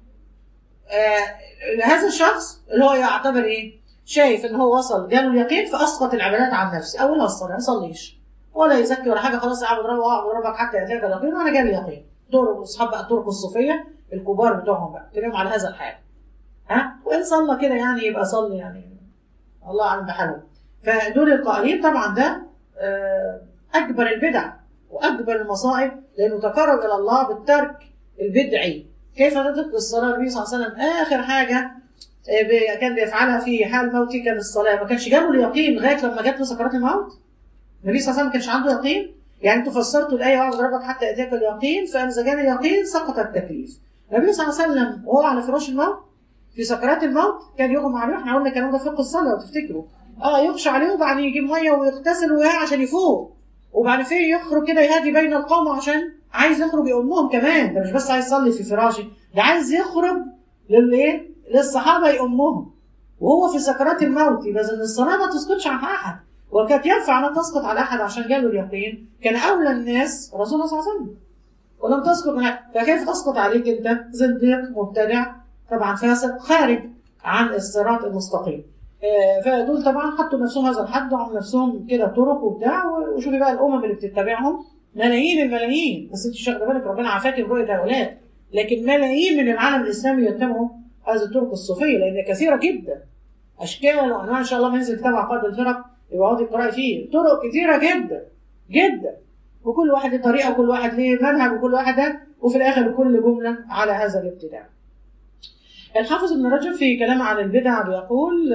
آه هذا الشخص اللي هو يعتبر ايه شايف ان هو وصل جاله اليقين فاسقط العبادات عن نفسه اولها الصلاه ما يصليش ولا يزكي ولا حاجه خلاص اعبد ربك واعبد ربك حتى ياتيك اليقين وانا جالي اليقين دور اصحاب بقى الطرق الصوفيه الكبار بتوعهم بقى تلاقيهم على هذا الحال ها وان صلى كده يعني يبقى صلي يعني الله اعلم بحالهم فدول القائلين طبعا ده اكبر البدع واكبر المصائب لانه تقرب الى الله بالترك البدعي كيف تترك الصلاه النبي صلى الله عليه وسلم اخر حاجه كان بيفعلها في حال موته كان الصلاه ما كانش جاله اليقين لغايه لما جات له سكرات الموت النبي صلى الله عليه وسلم ما كانش عنده يقين يعني انتوا فسرتوا الايه واعبد ربك حتى ياتيك اليقين فاذا جاء اليقين سقط التكليف النبي صلى الله عليه وسلم وهو على فراش الموت في سكرات الموت كان يغمى عليه احنا قلنا الكلام ده فقه الصلاه لو تفتكروا اه يغشى عليه وبعدين يجيب ميه ويغتسل وياه عشان يفوق وبعد فيه يخرج كده يهادي بين القوم عشان عايز يخرج يأمهم كمان ده مش بس عايز يصلي في فراشه ده عايز يخرج للايه للصحابه يأمهم وهو في سكرات الموت يبقى ان الصلاه ما تسقطش عن احد وكانت ينفع انها تسقط على احد عشان جاله اليقين كان اولى الناس رسول الله صلى الله عليه وسلم ولم تسقط معك فكيف تسقط عليك انت زنديق مبتدع طبعا فاسد خارج عن الصراط المستقيم آه فدول طبعا حطوا نفسهم هذا الحد وعملوا نفسهم كده طرق وبتاع وشوفي بقى الامم اللي بتتبعهم ملايين الملايين بس انت مش واخده بالك ربنا عافاك برؤيه هؤلاء لكن ملايين من العالم الاسلامي يتبعوا هذه الطرق الصوفيه لان كثيره جدا اشكال وانواع ان شاء الله ما ينزل كتاب عقائد الفرق يبقى اقعدي اقراي فيه طرق كتيره جدا جدا وكل واحد له طريقه وكل واحد ليه منهج وكل واحد ده وفي الاخر كل جمله على هذا الابتداع. الحافظ ابن رجب في كلام عن البدع بيقول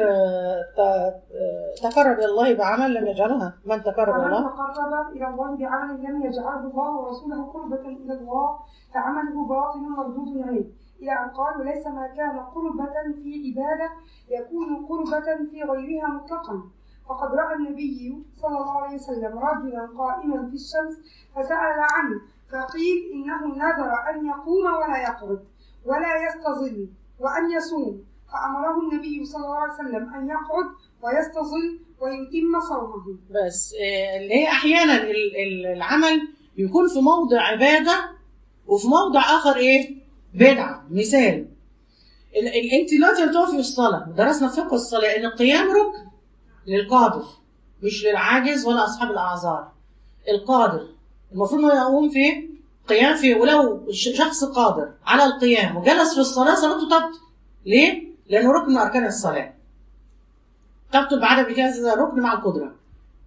تقرب الى الله بعمل لم يجعلها من تقرب الى الله تقرب الى الله بعمل لم يجعله الله ورسوله قربة الى الله فعمله باطل مردود عليه إلى أن قال وليس ما كان قربة في عبادة يكون قربة في غيرها مطلقا فقد رأى النبي صلى الله عليه وسلم رجلا قائما في الشمس فسأل عنه فقيل إنه نذر أن يقوم ولا يقعد ولا يستظل وأن يصوم فأمره النبي صلى الله عليه وسلم أن يقعد ويستظل ويتم صومه بس اللي هي أحيانا العمل يكون في موضع عبادة وفي موضع آخر إيه؟ بدعة مثال انت دلوقتي بتقفي في الصلاة درسنا فقه الصلاة ان القيام ركن للقادر مش للعاجز ولا اصحاب الاعذار القادر المفروض انه يقوم في قيام في ولو شخص قادر على القيام وجلس في الصلاه صلاته تبطل ليه؟ لانه ركن من اركان الصلاه تبطل بعد كده ركن مع القدره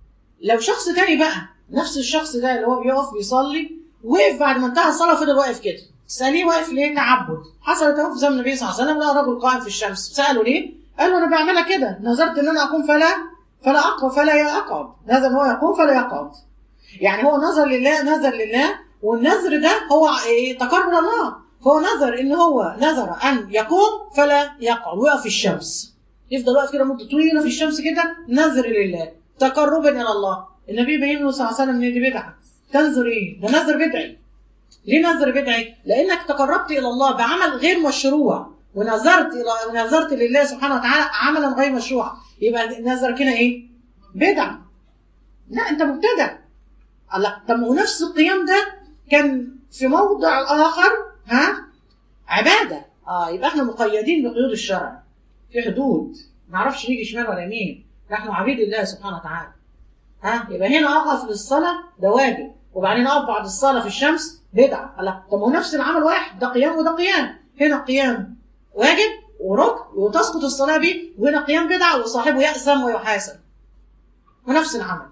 لو شخص تاني بقى نفس الشخص ده اللي هو بيقف بيصلي وقف بعد ما انتهى الصلاه فضل واقف كده تساليه واقف ليه تعبد حصلت اهو في زمن النبي صلى الله عليه وسلم لقى رجل قائم في الشمس سالوا ليه قال له انا بعملها كده نظرت ان انا اقوم فلا فلا اقوم فلا اقعد نظر ان هو يقوم فلا يقعد يعني هو نظر لله نظر لله والنذر ده هو إيه تقرب الى الله فهو نظر ان هو نذر ان يقوم فلا يقعد ويقف في الشمس يفضل واقف كده مده طويله في الشمس كده نذر لله تقربا الى الله النبي بين له صلى الله عليه وسلم ان دي بدعه تنذر ايه؟ ده نذر بدعي ليه نذر بدعي؟ لانك تقربت الى الله بعمل غير مشروع ونذرت الى ونذرت لله سبحانه وتعالى عملا غير مشروع يبقى نذرك هنا ايه؟ بدعه لا انت مبتدع الله طب ما هو نفس القيام ده كان في موضع اخر ها عباده اه يبقى احنا مقيدين بقيود الشرع في حدود ما نعرفش نيجي شمال ولا يمين نحن عبيد الله سبحانه وتعالى ها يبقى هنا اقف للصلاه ده واجب وبعدين اقف بعد الصلاه في الشمس بدعه الله طب ما هو نفس العمل واحد ده قيام وده قيام هنا قيام واجب وركن وتسقط الصلاه به وهنا قيام بدعه وصاحبه يأثم ويحاسب ونفس العمل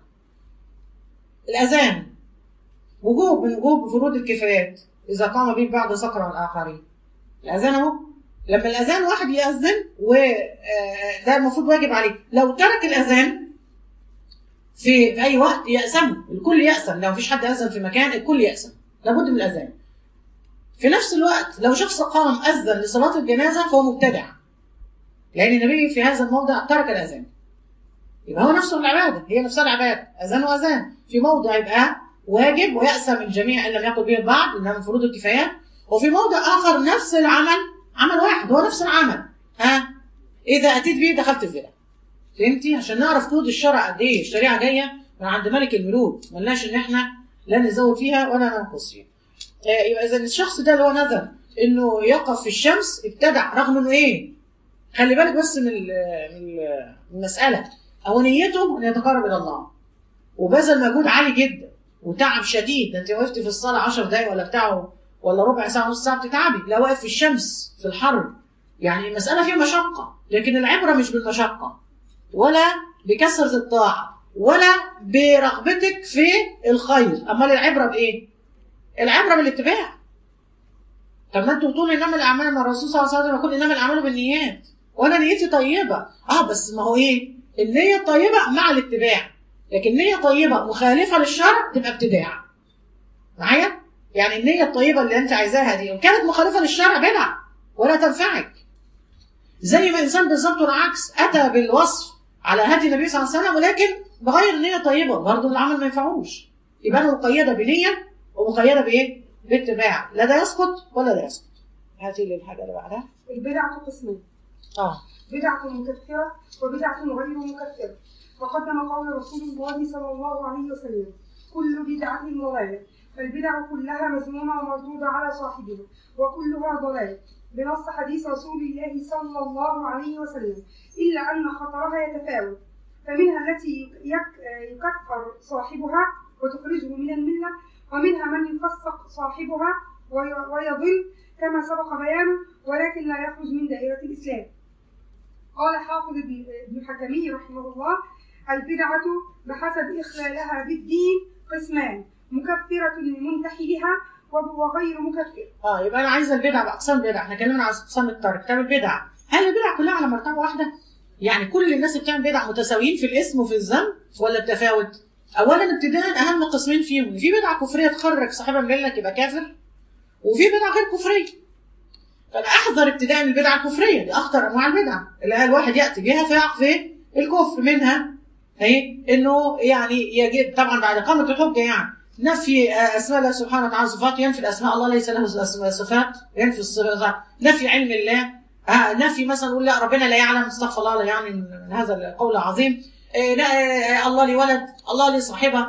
الأذان وجوب من وجوب فروض الكفايات إذا قام به بعد سكر الآخرين الأذان أهو لما الأذان واحد يأذن وده المفروض واجب عليه لو ترك الأذان في, في أي وقت يأسم الكل يأسم لو مفيش حد أذن في مكان الكل يأسم لابد من الأذان في نفس الوقت لو شخص قام أذن لصلاة الجنازة فهو مبتدع لأن النبي في هذا الموضع ترك الأذان يبقى هو نفسه العبادة هي نفسها العبادة أذان وأذان في موضع يبقى واجب ويأسم الجميع إن لم يقل به البعض إنها من فروض الكفايات وفي موضع آخر نفس العمل عمل واحد هو نفس العمل ها إذا أتيت به دخلت في بدعة فهمتي عشان نعرف كود الشرع قد إيه الشريعة جاية من عند ملك الملوك ملناش إن إحنا لا نزود فيها ولا ننقص فيها آه، يبقى إذا الشخص ده اللي هو نذر إنه يقف في الشمس ابتدع رغم إنه إيه خلي بالك بس من ال- من ال- من المسألة أو نيته أن يتقرب إلى الله وبذل مجهود عالي جدا وتعب شديد ده أنت وقفت في الصلاة 10 دقايق ولا بتاعه ولا ربع ساعة نص ساعة بتتعبي لا واقف في الشمس في الحر يعني المسألة فيها مشقة لكن العبرة مش بالمشقة ولا بكثرة الطاعة ولا برغبتك في الخير أمال العبرة بإيه؟ العبرة بالاتباع طب ما انتوا بتقولوا انما الاعمال مع الرسول صلى الله عليه وسلم يقول انما الاعمال بالنيات وانا نيتي طيبه اه بس ما هو ايه النيه الطيبه مع الاتباع لكن نيه طيبه مخالفه للشرع تبقى ابتداع معايا يعني النيه الطيبه اللي انت عايزاها دي وان كانت مخالفه للشرع بدعه ولا تنفعك زي ما انسان بالظبط والعكس اتى بالوصف على هدي النبي صلى الله عليه وسلم ولكن بغير نيه طيبه برضه العمل ما ينفعوش يبقى انا مقيده بنيه ومقيده بايه؟ باتباع لا ده يسقط ولا ده يسقط هاتي لي الحاجه اللي بعدها البدعة قسمين اه بدعة مكفرة وبدعة غير مكفرة وقدم قول رسول الله صلى الله عليه وسلم كل بدعة ضلالة فالبدع كلها مذمومة ومردودة على صاحبها وكلها ضلالة بنص حديث رسول الله صلى الله عليه وسلم إلا أن خطرها يتفاوت فمنها التي يك- يكفر صاحبها وتخرجه من الملة ومنها من يفسق صاحبها وي- ويضل كما سبق بيانه ولكن لا يخرج من دائرة الإسلام قال حافظ ابن ابن حكمي رحمه الله البدعة بحسب إخلالها بالدين قسمان مكفرة لمنتحلها وب- وغير مكفرة اه يبقى انا عايزه البدع باقسام البدع احنا اتكلمنا عن اقسام الترك طب البدع هل البدع كلها على مرتبه واحده؟ يعني كل الناس اللي بتعمل بدع متساويين في الاسم وفي الذنب ولا التفاوت؟ اولا ابتداء اهم قسمين فيهم إن في بدعه كفريه تخرج صاحبها من المله يبقى كافر وفي بدعه غير كفريه فالاحذر ابتداء البدعه الكفريه دي اخطر انواع البدع اللي هي الواحد ياتي بها فيقع في الكفر منها اهي انه يعني يجب طبعا بعد اقامه الحجه يعني نفي آه، اسماء الله سبحانه وتعالى صفات ينفي الاسماء الله ليس له أسماء- صفات ينفي الصفات نفي علم الله آه، نفي مثلا يقول لا ربنا لا يعلم استغفر الله لا يعني من من هذا القول العظيم آه، لا آه، الله لي ولد الله لي صاحبه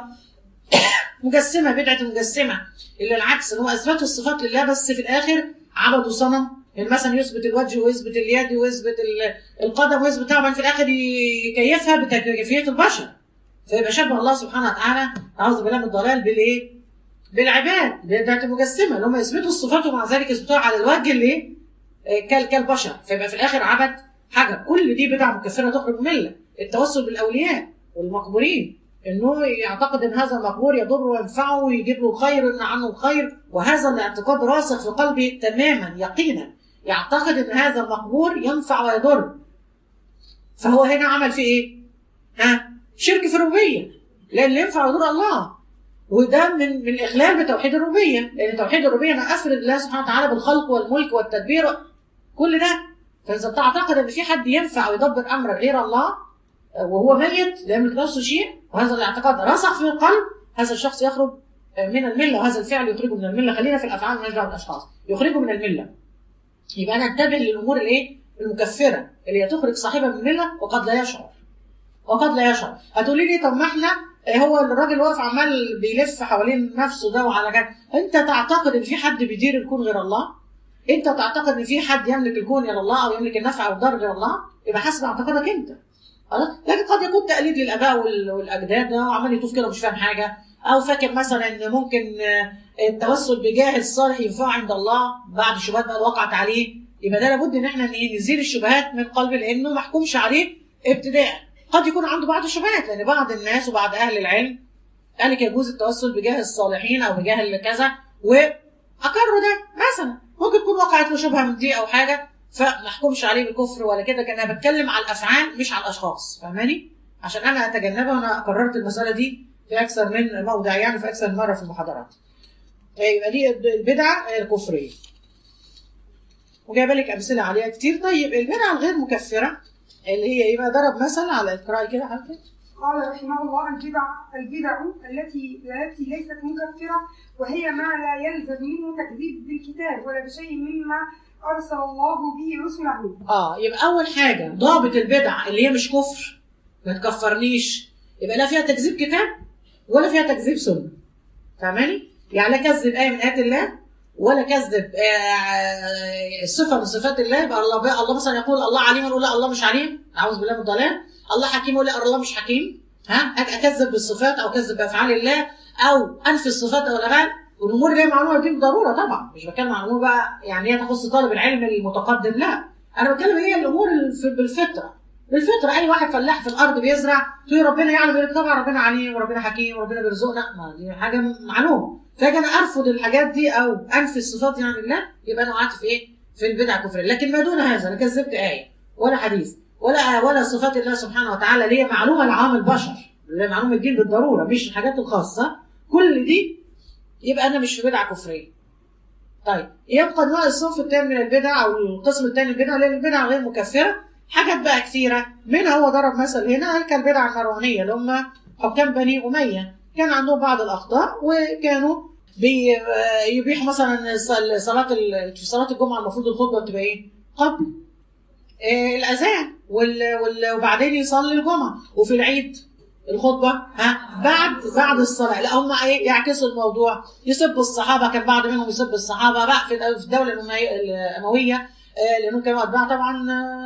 مجسمه بدعه المجسمه اللي العكس ان هو اثبتوا الصفات لله بس في الاخر عبدوا صنم يعني مثلا يثبت الوجه ويثبت اليد ويثبت ال- القدم ويثبت طبعا في الاخر يكيفها بكيفيه البشر فيبقى شبه الله سبحانه وتعالى اعوذ بالله من الضلال بالايه؟ بالعباد بدعه المجسمه اللي هم يثبتوا الصفات ومع ذلك يثبتوها على الوجه اللي إيه؟ آه، كال كالبشر فيبقى في الاخر عبد حاجه كل دي بدع مكفره تخرج من المله التوسل بالاولياء والمقبورين انه يعتقد ان هذا المقبور يضره وينفعه ويجيب له الخير ويمنع عنه الخير وهذا الاعتقاد راسخ في قلبه تماما يقينا يعتقد ان هذا المقبور ينفع ويضر فهو هنا عمل في ايه؟ ها؟ شرك في الربوبيه لان اللي ينفع ويضر الله وده من من الاخلال بتوحيد الربوبيه لان توحيد الربوبيه انا افرد الله سبحانه وتعالى بالخلق والملك والتدبير كل ده فاذا تعتقد ان في حد ينفع ويدبر امرك غير الله وهو ميت لا يملك نفسه شيء وهذا الاعتقاد رسخ في القلب هذا الشخص يخرج من المله وهذا الفعل يخرجه من المله خلينا في الافعال مالناش دعوه بالاشخاص يخرجه من المله يبقى انا انتبه للامور الايه المكفره اللي هي تخرج صاحبها من المله وقد لا يشعر وقد لا يشعر هتقولي لي طب ما احنا هو الراجل واقف عمال بيلف حوالين نفسه ده وعلى جنب انت تعتقد ان في حد بيدير الكون غير الله انت تعتقد ان في حد يملك الكون غير الله او يملك النفع او الضر غير الله يبقى حسب اعتقادك انت خلاص لكن قد يكون تقليد للاباء والاجداد ده وعمال يطوف كده مش فاهم حاجه او فاكر مثلا ان ممكن التوسل بجاه الصالح ينفعه عند الله بعد الشبهات بقى وقعت عليه يبقى ده لابد ان احنا نزيل الشبهات من قلبه لانه ما محكومش عليه ابتداء قد يكون عنده بعض الشبهات لان بعض الناس وبعض اهل العلم قال لك يجوز التوسل بجاه الصالحين او بجاه كذا واقروا ده مثلا ممكن تكون وقعت له شبهه من دي او حاجه فما احكمش عليه بالكفر ولا كده كان انا بتكلم على الافعال مش على الاشخاص فاهماني عشان انا اتجنبها وانا قررت المساله دي في اكثر من موضع يعني في اكثر من مره في المحاضرات يبقى دي البدعه الكفريه وجايبه لك امثله عليها كتير طيب البدعه الغير مكفره اللي هي ايه بقى ضرب مثل على اقراي كده حضرتك قال رحمه الله البدع البدع التي التي ليست مكفرة وهي ما لا يلزم منه تكذيب بالكتاب ولا بشيء مما أرسل الله به رسله. اه يبقى أول حاجة ضابط البدع اللي هي مش كفر ما تكفرنيش يبقى لا فيها تكذيب كتاب ولا فيها تكذيب سنة. فاهماني؟ يعني لا كذب آية من آيات الله ولا كذب صفة من صفات الله يبقى الله بقى الله مثلا يقول الله عليم يقول لا الله مش عليم أعوذ بالله من الضلال الله حكيم يقول لا الله مش حكيم ها اكذب بالصفات او اكذب بافعال الله او انفي الصفات او الافعال والامور اللي هي معلومه دي بالضروره طبعا مش بتكلم عن امور بقى يعني هي تخص طالب العلم المتقدم لا انا بتكلم هي الامور بالفطره بالفطره اي واحد فلاح في الارض بيزرع تقول ربنا يعلم يقول طبعا ربنا عليم وربنا حكيم وربنا بيرزقنا ما دي حاجه معلومه فاجي انا ارفض الحاجات دي او انفي الصفات يعني الله يبقى انا وقعت في ايه؟ في البدع كفريه لكن ما دون هذا انا كذبت ايه ولا حديث ولا ولا صفات الله سبحانه وتعالى اللي هي معلومه لعام البشر اللي هي معلومه الدين بالضروره مش الحاجات الخاصه كل دي يبقى انا مش في بدعه كفريه. طيب يبقى النوع الصنف الثاني من البدع او القسم الثاني من البدع اللي هي البدع غير مكفره حاجات بقى كثيره منها هو ضرب مثل هنا كالبدع المروانيه اللي هم حكام بني اميه كان عندهم بعض الاخطاء وكانوا بيبيحوا مثلا صلاه في صلاه الجمعه المفروض الخطبه تبقى ايه؟ قبل الاذان وبعدين يصلي الجمعه وفي العيد الخطبه ها بعد بعد الصلاه لا هم ايه يعكسوا الموضوع يسبوا الصحابه كان بعض منهم يسب الصحابه بقى في الدوله الامويه لانهم كانوا اتباع طبعا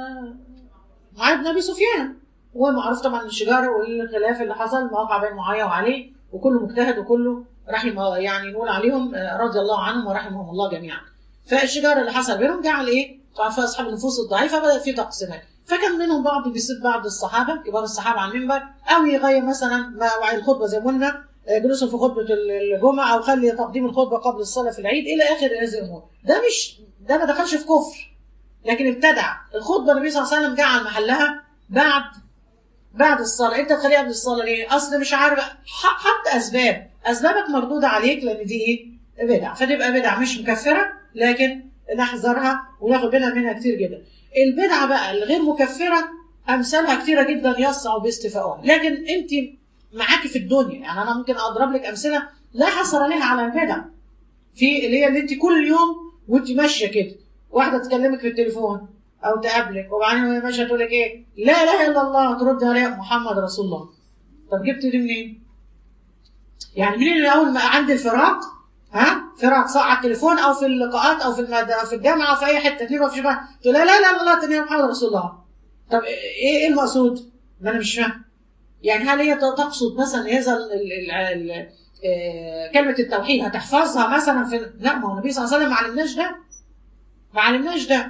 معاويه بن ابي سفيان ومعروف طبعا الشجار والخلاف اللي حصل مواقع بين معاويه وعلي وكله مجتهد وكله رحم يعني نقول عليهم رضي الله عنهم ورحمهم الله جميعا فالشجار اللي حصل بينهم جعل ايه طبعا في اصحاب النفوس الضعيفه بدا في تقسيمات فكان منهم بعض بيسيب بعض الصحابه كبار الصحابه على المنبر او يغير مثلا مواعيد الخطبه زي ما قلنا جلوسهم في خطبه الجمعه او خلي تقديم الخطبه قبل الصلاه في العيد الى اخر هذه الامور ده مش ده ما دخلش في كفر لكن ابتدع الخطبه النبي صلى الله عليه وسلم جعل محلها بعد بعد الصلاه انت تخليها قبل الصلاه ليه؟ اصل مش عارف حط اسباب اسبابك مردوده عليك لان دي ايه؟ بدع فتبقى بدع مش مكفره لكن نحذرها وناخد بالنا منها كتير جدا البدعه بقى الغير مكفره امثالها كتيره جدا يصعب باستيفائها لكن انت معاكي في الدنيا يعني انا ممكن اضرب لك امثله لا حصر لها على البدع في اللي هي اللي انت كل يوم وانت ماشيه كده واحده تكلمك في التليفون او تقابلك وبعدين وهي ماشيه تقول لك ايه لا اله الا الله ترد عليها محمد رسول الله طب جبت دي منين؟ يعني منين اللي اول ما عند الفراق ها فرق ساعة على التليفون او في اللقاءات او في المد... في الجامعه او في اي حته تجيبها في شبه تقول لا لا لا لا تاني محمد رسول الله طب ايه ايه المقصود؟ ما انا مش فاهم يعني هل هي تقصد مثلا هذا ال... ال... ال... ال... كلمة التوحيد هتحفظها مثلا في لا ما هو النبي صلى الله عليه وسلم ما علمناش ده ما علمناش ده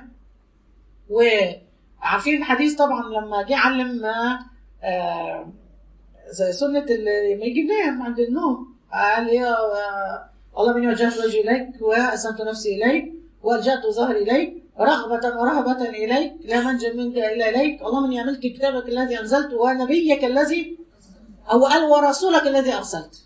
وعارفين الحديث طبعا لما جه علم آه زي سنه اللي لما يجي ينام عند النوم قال يا اللهم اني وجهت وجهي اليك واسلمت نفسي اليك والجات ظهري اليك رغبة ورهبة إليك لا منجا منك إلا إليك اللهم إني عملت كتابك الذي أنزلت ونبيك الذي أو قال ورسولك الذي أرسلت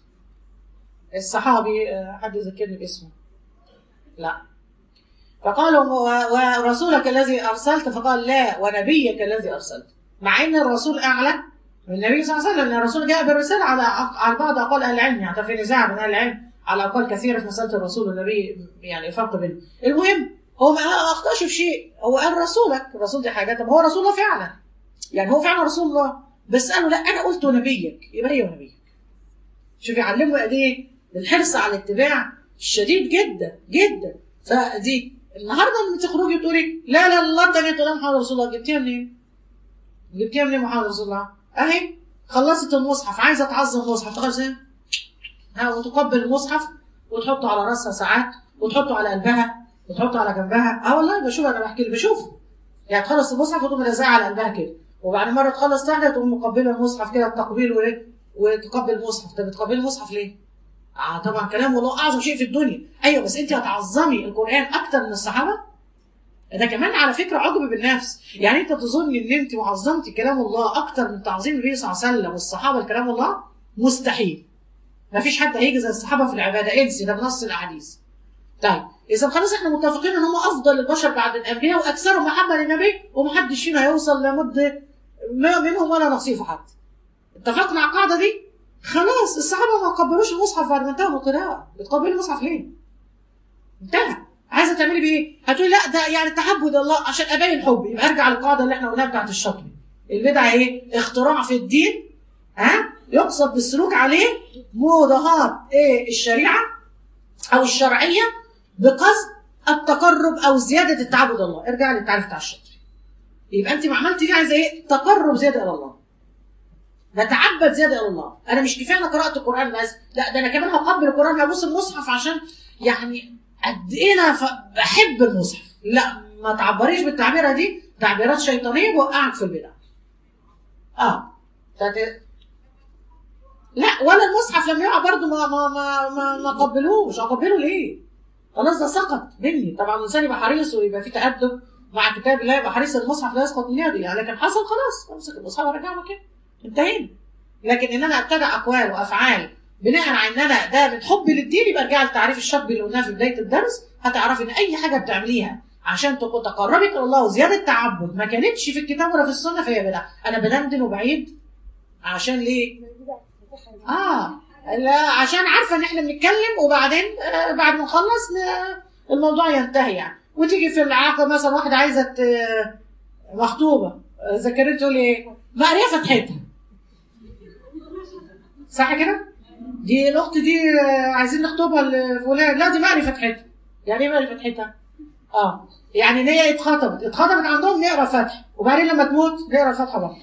الصحابي آه، حد يذكرني باسمه لا فقالوا و- ورسولك الذي أرسلت فقال لا ونبيك الذي أرسلت مع أن الرسول أعلى من النبي صلى الله عليه وسلم لأن الرسول جاء بالرسالة على على بعض أقوال أهل العلم يعني في نزاع من أهل العلم على أقوال كثيرة في مسألة الرسول والنبي يعني فرق بينهم المهم هو ما أخطأش في شيء هو قال رسولك الرسول دي حاجة طب هو رسول الله فعلا يعني هو فعلا رسول الله بس قالوا لا أنا قلت نبيك يبقى هي نبيك شوف يعلموا قد إيه الحرص على الاتباع شديد جدا جدا فدي النهارده لما تخرجي تقولي لا لا الله انت تقول محمد رسول الله جبتيها منين؟ جبتيها منين محمد رسول الله؟ اهي خلصت المصحف عايزه تعظم المصحف تخلص ايه؟ ها وتقبل المصحف وتحطه على راسها ساعات وتحطه على قلبها وتحطه على جنبها اه والله بشوف انا بحكي لك بشوفه يعني تخلص المصحف وتقوم رازعها على قلبها كده وبعد مره تخلص تحت تقوم مقبله المصحف كده التقبيل وايه وتقبل المصحف طب بتقبلي المصحف ليه؟ اه طبعا كلام الله اعظم شيء في الدنيا ايوه بس انت هتعظمي القران اكتر من الصحابه ده كمان على فكره عجب بالنفس يعني انت تظن ان انت وعظمتي كلام الله اكتر من تعظيم النبي صلى الله عليه وسلم والصحابه لكلام الله مستحيل ما فيش حد هيجي زي الصحابه في العباده انسي ده بنص الاحاديث طيب اذا خلاص احنا متفقين ان هم افضل البشر بعد الانبياء واكثرهم محبه للنبي ومحدش فينا هيوصل لمد ما منهم ولا نصيف حتى اتفقنا على القاعده دي خلاص الصحابه ما قبلوش المصحف بعد ما انتهوا من القراءه بتقبلي المصحف ليه؟ انتهى عايزه تعملي بايه؟ هتقولي لا ده يعني تعبد الله عشان ابين حب يبقى ارجع للقاعده اللي احنا قلناها بتاعت الشطبي البدعه ايه؟ اختراع في الدين ها يقصد بالسلوك عليه موضوعات ايه الشريعه او الشرعيه بقصد التقرب او زياده التعبد الله ارجع للتعريف بتاع الشطبي يبقى انت ما عملتي دي عايزه ايه؟ تقرب زياده الى الله نتعبد زياده الى الله انا مش كفايه انا قرات القران بس لا ده انا كمان هقبل القران هبوس المصحف عشان يعني قد ايه انا ف- بحب المصحف لا ما تعبريش بالتعبيره دي تعبيرات شيطانيه بوقعك في البدع اه فت... لا ولا المصحف لما يقع برضه ما ما ما ما, ما قبلوش اقبله ليه؟ خلاص ده سقط مني طبعا الانسان يبقى حريص ويبقى في تأدب مع كتاب الله يبقى حريص المصحف لا يسقط من يدي يعني لكن حصل خلاص امسك المصحف وارجع مكانه انتهينا لكن ان انا ابتدع اقوال وافعال بناء على ان انا ده من حبي للدين يبقى ارجع للتعريف الشطبي اللي قلناه في بدايه الدرس هتعرفي ان اي حاجه بتعمليها عشان تكون تقربك الى الله وزياده تعبد ما كانتش في الكتاب ولا في السنه فهي بدعه انا بدندن وبعيد عشان ليه؟ اه لا عشان عارفه ان احنا بنتكلم وبعدين آه بعد ما نخلص ن- الموضوع ينتهي يعني وتيجي في العلاقه مثلا واحده عايزه ت- مخطوبه آه، ذكرت تقول ايه؟ مقريه فتحتها صح كده؟ دي الاخت دي آه، عايزين نخطبها لفلان لا دي مقري فتحتها يعني ايه مقري فتحتها؟ اه يعني ان هي اتخطبت اتخطبت عندهم نقرا فتح وبعدين لما تموت نقرا الفتحه برضه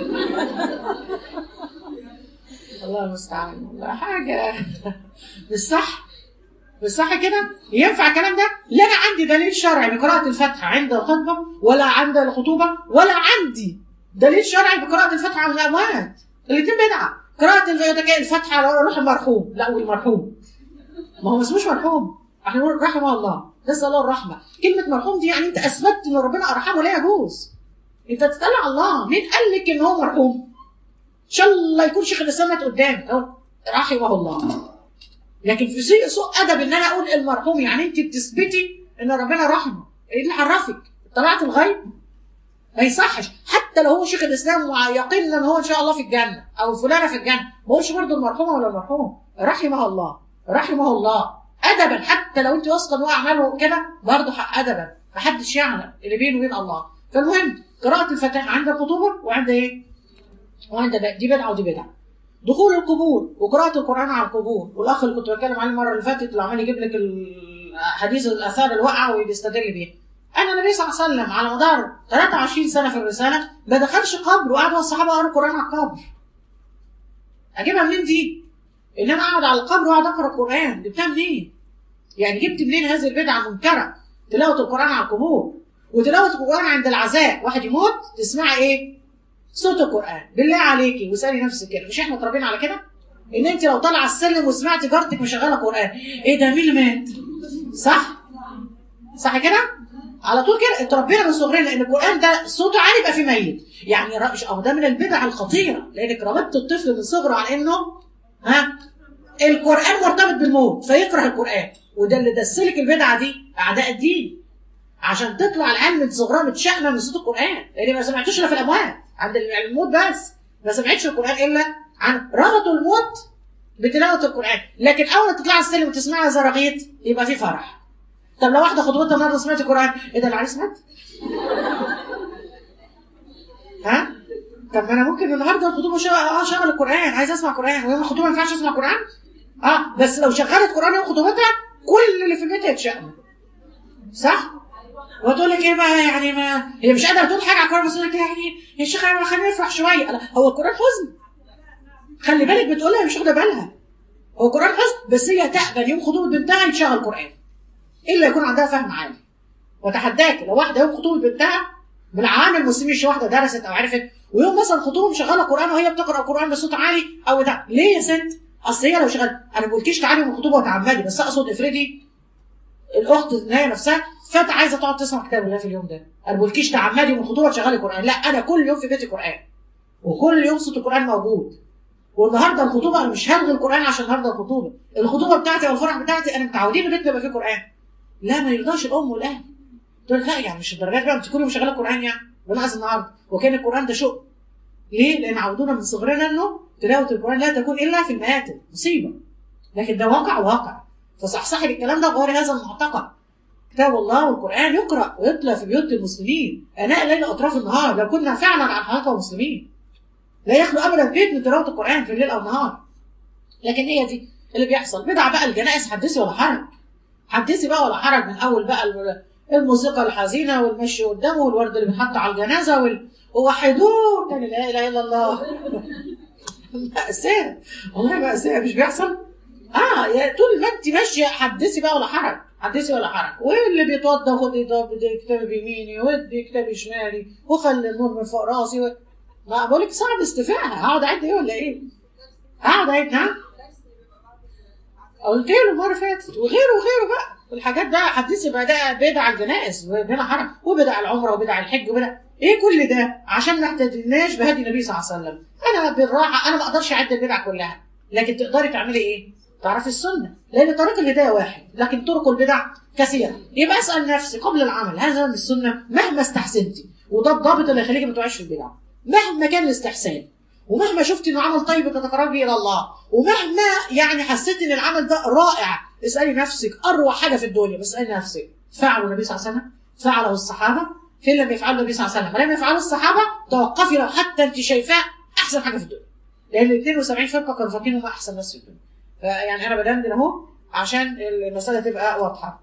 الله المستعان والله حاجه مش صح مش صح كده ينفع الكلام ده لا انا عندي دليل شرعي بقراءه الفاتحه عند الخطبه ولا عند الخطوبه ولا عندي دليل شرعي بقراءه الفاتحه على الاموات الاثنين بدعه قراءه الف- الفاتحه على روح المرحوم لا والمرحوم ما هو ما اسموش مرحوم احنا نقول رحمه الله نسال الله الرحمه كلمه مرحوم دي يعني انت اثبتت ان ربنا ارحمه لا يجوز انت تتقال على الله مين قال لك ان هو مرحوم ان شاء الله يكون شيخ الاسلام مات قدامك أهو، رحمه الله لكن في سوء سوء ادب ان انا اقول المرحوم يعني انت بتثبتي ان ربنا رحمه ايه اللي عرفك طلعت الغيب ما يصحش حتى لو هو شيخ الاسلام ويقين ان هو ان شاء الله في الجنه او فلانه في الجنه ما بقولش برضه المرحومه ولا المرحوم رحمه الله رحمه الله ادبا حتى لو انت واثقه ان هو اعماله كده برضه حق ادبا محدش يعلم اللي بينه وبين الله فالمهم قراءه الفاتحه عند الخطوبه وعند ايه؟ وعند ب- دي بدعه ودي بدعه دخول القبور وقراءة القرآن على القبور والأخ اللي كنت بتكلم عليه المرة اللي فاتت اللي عمال يجيب لك الحديث الآثار الواقعة وبيستدل بيها. أنا النبي صلى الله عليه وسلم على مدار 23 سنة في الرسالة ما دخلش قبر وقعد هو الصحابة قروا القرآن على القبر. أجيبها منين دي؟ إن أنا أقعد على القبر وأقعد أقرأ القرآن، جبتها منين؟ يعني جبت منين هذه البدعة المنكرة؟ تلاوة القرآن على القبور وتلاوة القرآن عند العزاء، واحد يموت تسمعي إيه؟ صوت القران بالله عليكي واسالي نفسك كده مش احنا اتربينا على كده ان انت لو طالعه السلم وسمعتي جارتك مشغله قران ايه ده مين اللي مات صح صح كده على طول كده اتربينا من صغرنا ان القران ده صوته عالي يبقى فيه ميت يعني رأش او ده من البدع الخطيره لانك ربطت الطفل من صغره على انه ها القران مرتبط بالموت فيكره القران وده اللي دسلك البدعه دي اعداء الدين عشان تطلع العيال من صغرها متشائمه من صوت القران لان ما سمعتوش الا في الاموات عند الموت بس ما سمعتش القران الا عن ربطوا الموت بتلاوه القران لكن اول ما تطلع السلم وتسمعها زراغيط يبقى في فرح طب لو واحده خطوبتها النهارده سمعت القران ايه ده العريس مات؟ ها؟ طب ما انا ممكن النهارده الخطوبه شغل اه شغل القران عايز اسمع قران ويوم الخطوبه ما ينفعش اسمع قران؟ اه بس لو شغلت قران يوم خطوبتها كل اللي في البيت هيتشائموا صح؟ وتقول لك ايه بقى يعني ما هي مش قادره تقول حاجه على القران بس تقول لك يعني يا شيخ انا خلينا نفرح شويه لا هو القران حزن خلي بالك بتقولها مش واخده بالها هو القران حزن بس هي تقبل يوم خطوبه بنتها يتشغل قران الا يكون عندها فهم عالي وتحداك لو واحده يوم خطوبه بنتها من عوام المسلمين مش واحده درست او عرفت ويوم مثلا خطوبه مشغله قران وهي بتقرا قران بصوت عالي او ده ليه يا ست؟ اصل هي لو شغلت انا ما بقولكيش تعالي من الخطوبه وتعمدي بس اقصد افرضي الاخت ان هي نفسها فات عايزه تقعد تسمع كتاب الله في اليوم ده انا ما بقولكيش تعمدي من الخطوبه تشغلي قران لا انا كل يوم في بيتي قران وكل يوم صوت القران موجود والنهارده الخطوبه انا مش هلغي القران عشان النهارده الخطوبه الخطوبه بتاعتي او الفرح بتاعتي انا متعودين البيت يبقى فيه قران لا ما يرضاش الام والاهل تقول لا يعني مش الدرجات بقى انت كل يوم شغاله قران يعني وناقص النهارده وكان القران ده شؤم ليه؟ لان عودونا من صغرنا انه تلاوه القران لا تكون الا في المآتم مصيبه لكن ده واقع واقع فصحصحي بالكلام ده غير هذا المعتقد كتاب الله والقران يقرا ويتلى في بيوت المسلمين اناء ليل اطراف النهار لو كنا فعلا عن حقيقه مسلمين لا يخلو ابدا بيت من تلاوه القران في الليل او النهار لكن هي دي اللي بيحصل بدع بقى الجنائز حدثي ولا حرج حدثي بقى ولا حرج من اول بقى الموسيقى الحزينه والمشي قدامه والورد اللي بيتحط على الجنازه وال... ووحدوه لا اله الا الله مأساة والله مأساة مش بيحصل؟ اه يا طول ما انت ماشيه حدثي بقى ولا حرج حدثي ولا حرج واللي بيتوضى خدي ده كتابي بيميني ودي كتابي شمالي وخلي النور من فوق راسي و... ما بقول لك صعب استفاءها هقعد اعد ايه ولا ايه؟ هقعد اعد نعم قلت له المره اللي فاتت وغيره وغيره بقى الحاجات ده حدثي بقى ده بدع الجنائز وبدع حرج وبدع العمره وبدع الحج وبدع ايه كل ده عشان ما احتدناش بهدي النبي صلى الله عليه وسلم انا بالراحه انا ما اقدرش اعد البدع كلها لكن تقدري تعملي ايه تعرفي السنه لان طريق الهدايه واحد لكن طرق البدع كثيره يبقى اسال نفسي قبل العمل هذا من السنه مهما استحسنتي وده الضابط اللي يخليكي ما تقعيش في البدع مهما كان الاستحسان ومهما شفتي انه عمل طيب تتقربي الى الله ومهما يعني حسيتي ان العمل ده رائع اسالي نفسك اروع حاجه في الدنيا بس اسالي نفسك فعله النبي صلى الله عليه وسلم فعله الصحابه فين لم يفعله النبي صلى الله عليه وسلم ولم يفعله الصحابه توقفي لو حتى انت شايفاه احسن حاجه في الدنيا لان ال 72 فرقه كانوا فاكرين هم احسن ناس في الدنيا فيعني انا بدندن اهو عشان المساله تبقى واضحه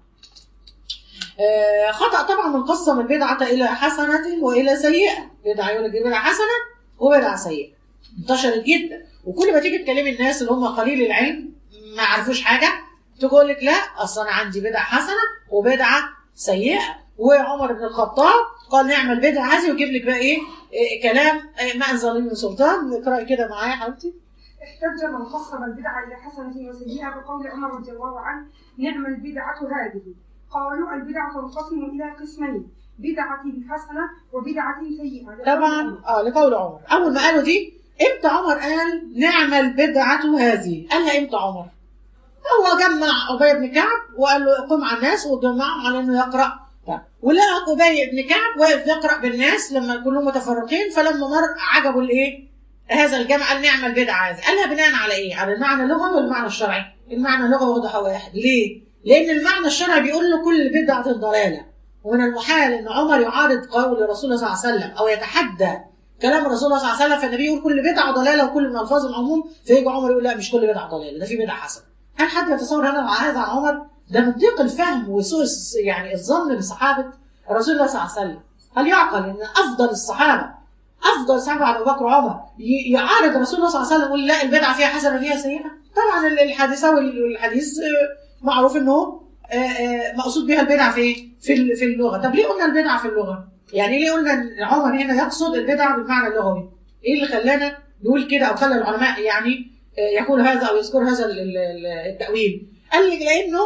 آه خطا طبعا من قسم البدعه الى حسنه والى سيئه بدعه يقول لك بدعه حسنه وبدعه سيئه انتشرت جدا وكل ما تيجي تكلمي الناس اللي هم قليل العلم ما عرفوش حاجه تقول لك لا اصل انا عندي بدعه حسنه وبدعه سيئه وعمر بن الخطاب قال نعمل بدعه هذه ويجيب لك بقى ايه, إيه كلام إيه ما انزل من سلطان اقراي كده معايا يا حبيبتي احتج من قسم البدعة إلى حسنة وسيئة بقول عمر رضي الله عنه نعم البدعة هذه قالوا البدعة تنقسم إلى قسمين بدعة حسنة وبدعة سيئة طبعا اه لقول عمر اول ما قالوا دي امتى عمر قال نعم البدعة هذه قالها امتى عمر هو جمع ابي بن كعب وقال له قم على الناس وجمعهم على انه يقرا ولقى ابي بن كعب واقف يقرا بالناس لما كلهم متفرقين فلما مر عجبوا الايه هذا الجمع قال نعم البدعة هذه قالها بناء على ايه على المعنى اللغوي والمعنى الشرعي المعنى اللغوي واضح واحد ليه لان المعنى الشرعي بيقول له كل بدعة ضلالة ومن المحال ان عمر يعارض قول رسول الله صلى الله عليه وسلم او يتحدى كلام رسول الله صلى الله عليه وسلم فالنبي يقول كل بدعة ضلالة وكل من الفاظ العموم فيجي عمر يقول لا مش كل بدعة ضلالة ده في بدعة حسنة هل حد يتصور هذا مع هذا عن عمر ده من ضيق الفهم وسوء يعني الظن بصحابة رسول الله صلى الله عليه وسلم هل يعقل ان افضل الصحابه افضل الصحابه على ابو بكر وعمر يعارض رسول الله صلى الله عليه وسلم يقول لا البدعه فيها حسنه فيها سيئه طبعا الحادثه والحديث معروف انه مقصود بها البدعه في في في اللغه طب ليه قلنا البدعه في اللغه يعني ليه قلنا عمر هنا يقصد البدعه بالمعنى اللغوي ايه اللي خلانا نقول كده او خلى العلماء يعني آه، يقول هذا او يذكر هذا ال- ال- ال- التاويل قال لك لانه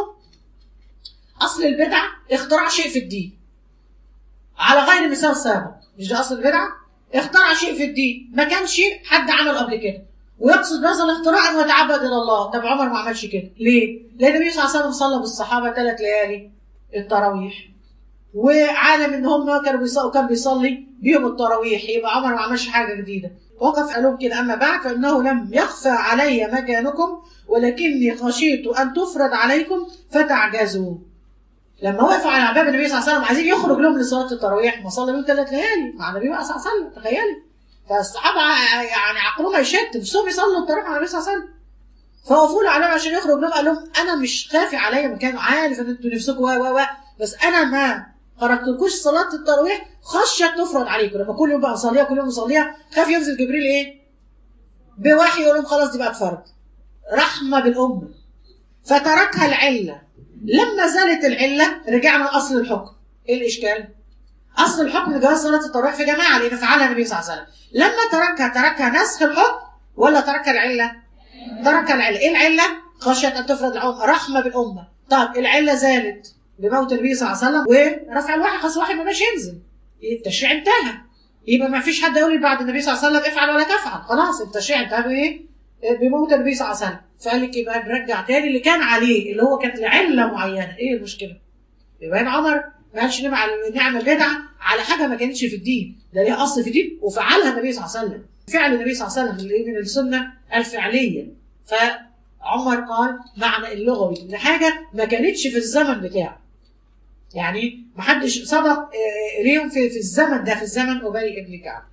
اصل البدعه اختراع شيء في الدين على غير مثال سابق مش ده اصل البدعه اخترع شيء في الدين ما كانش حد عمل قبل كده ويقصد بهذا الاختراع انه يتعبد الى الله طب عمر ما عملش كده ليه؟ لان النبي صلى الله عليه وسلم صلى بالصحابه ثلاث ليالي التراويح وعالم ان هم كانوا بيصلوا كان بيصلي بيهم التراويح يبقى عمر ما عملش حاجه جديده وقف قال لهم كده اما بعد فانه لم يخفى علي مكانكم ولكني خشيت ان تفرض عليكم فتعجزوا لما وقفوا على باب النبي صلى الله عليه وسلم عايزين يخرج لهم لصلاه التراويح ما صلى بيهم ثلاث ليالي مع النبي صلى الله عليه وسلم تخيلي فالصحابه ع- يعني عقلهم هيشت نفسهم يصلوا التراويح مع النبي صلى الله عليه وسلم فوقفوا له عليهم عشان يخرج لهم قال لهم انا مش خافي عليا مكان عارف ان انتوا نفسكم و و و بس انا ما خرجتلكوش صلاه التراويح خشيه تفرض عليكم لما كل يوم بقى اصليها كل يوم اصليها خاف ينزل جبريل ايه؟ بوحي يقول لهم خلاص دي بقت فرض رحمه بالامه فتركها العله لما زالت العله رجعنا لاصل الحكم ايه الاشكال؟ اصل الحكم جواز صلاه التراويح في جماعه لان فعلها النبي صلى الله عليه وسلم لما تركها تركها نسخ الحكم ولا تركها العله؟ ترك العله ايه العله؟ خشيه ان تفرض الامه رحمه بالامه طب العله زالت بموت النبي صلى الله عليه وسلم ورفع الوحي خلاص الوحي ما بقاش ينزل التشريع انتهى يبقى ما فيش حد يقول بعد النبي صلى الله عليه وسلم افعل ولا تفعل خلاص التشريع انتهى بايه؟ بموت النبي صلى الله عليه وسلم فقال لك يبقى نرجع تاني اللي كان عليه اللي هو كانت لعله معينه ايه المشكله؟ يبقى هنا عمر ما قالش نعمل نعمل بدعه على حاجه ما كانتش في الدين ده ليها اصل في الدين وفعلها النبي صلى الله عليه وسلم فعل النبي صلى الله عليه وسلم اللي من السنه الفعليه فعمر قال معنى اللغوي ان حاجه ما كانتش في الزمن بتاعه يعني ما حدش سبق آه، ليهم في في الزمن ده في الزمن ابي بن كعب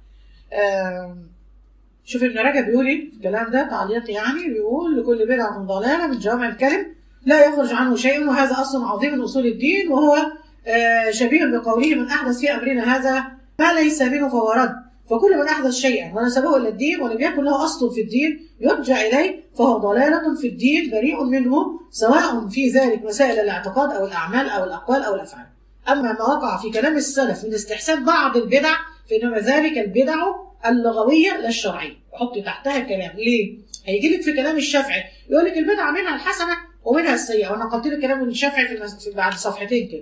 آم، شوف ابن رجب بيقول ايه في الكلام ده تعليق يعني بيقول لكل بدعه ضلاله من جوامع الكلم لا يخرج عنه شيء وهذا اصل عظيم من اصول الدين وهو آه، شبيه بقوله من احدث في امرنا هذا ما ليس منه فهو رد فكل من احدث شيئا ونسبه الى الدين ولم يكن له اصل في الدين يرجع اليه فهو ضلاله في الدين بريء منه سواء في ذلك مسائل الاعتقاد او الاعمال او الاقوال او الافعال. اما ما وقع في كلام السلف من استحسان بعض البدع فانما ذلك البدع اللغويه لا الشرعيه. حطي تحتها الكلام ليه؟ هيجي لك في كلام الشافعي يقول لك البدعه منها الحسنه ومنها السيئه وانا قلت لك كلام الشافعي في, المس... في بعد صفحتين كده.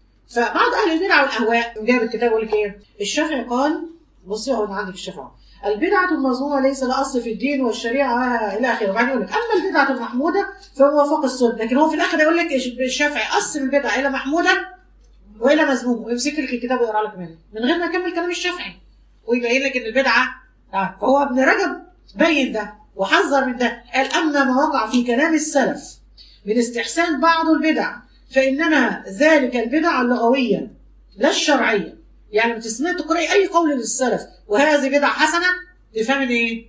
فبعض اهل البدع والاهواء جاب الكتاب يقول لك ايه؟ الشافعي قال بصي اهو أنا عندك الشافعي البدعة المظنونة ليس لها أصل في الدين والشريعة إلى آخره وبعدين يقول لك أما البدعة المحمودة فهو فوق السنة لكن هو في الآخر يقول لك الشافعي قسم البدعة إلى محمودة وإلى مذمومة ويمسك لك الكتاب ويقرا لك منه من غير ما يكمل كلام الشافعي ويبين لك إن البدعة آه. فهو ابن رجب بين ده وحذر من ده قال أما ما وقع في كلام السلف من استحسان بعض البدع فإنما ذلك البدع اللغوية لا الشرعية يعني بتسمع تقرأي أي قول للسلف وهذه بدعة حسنة تفهم إيه؟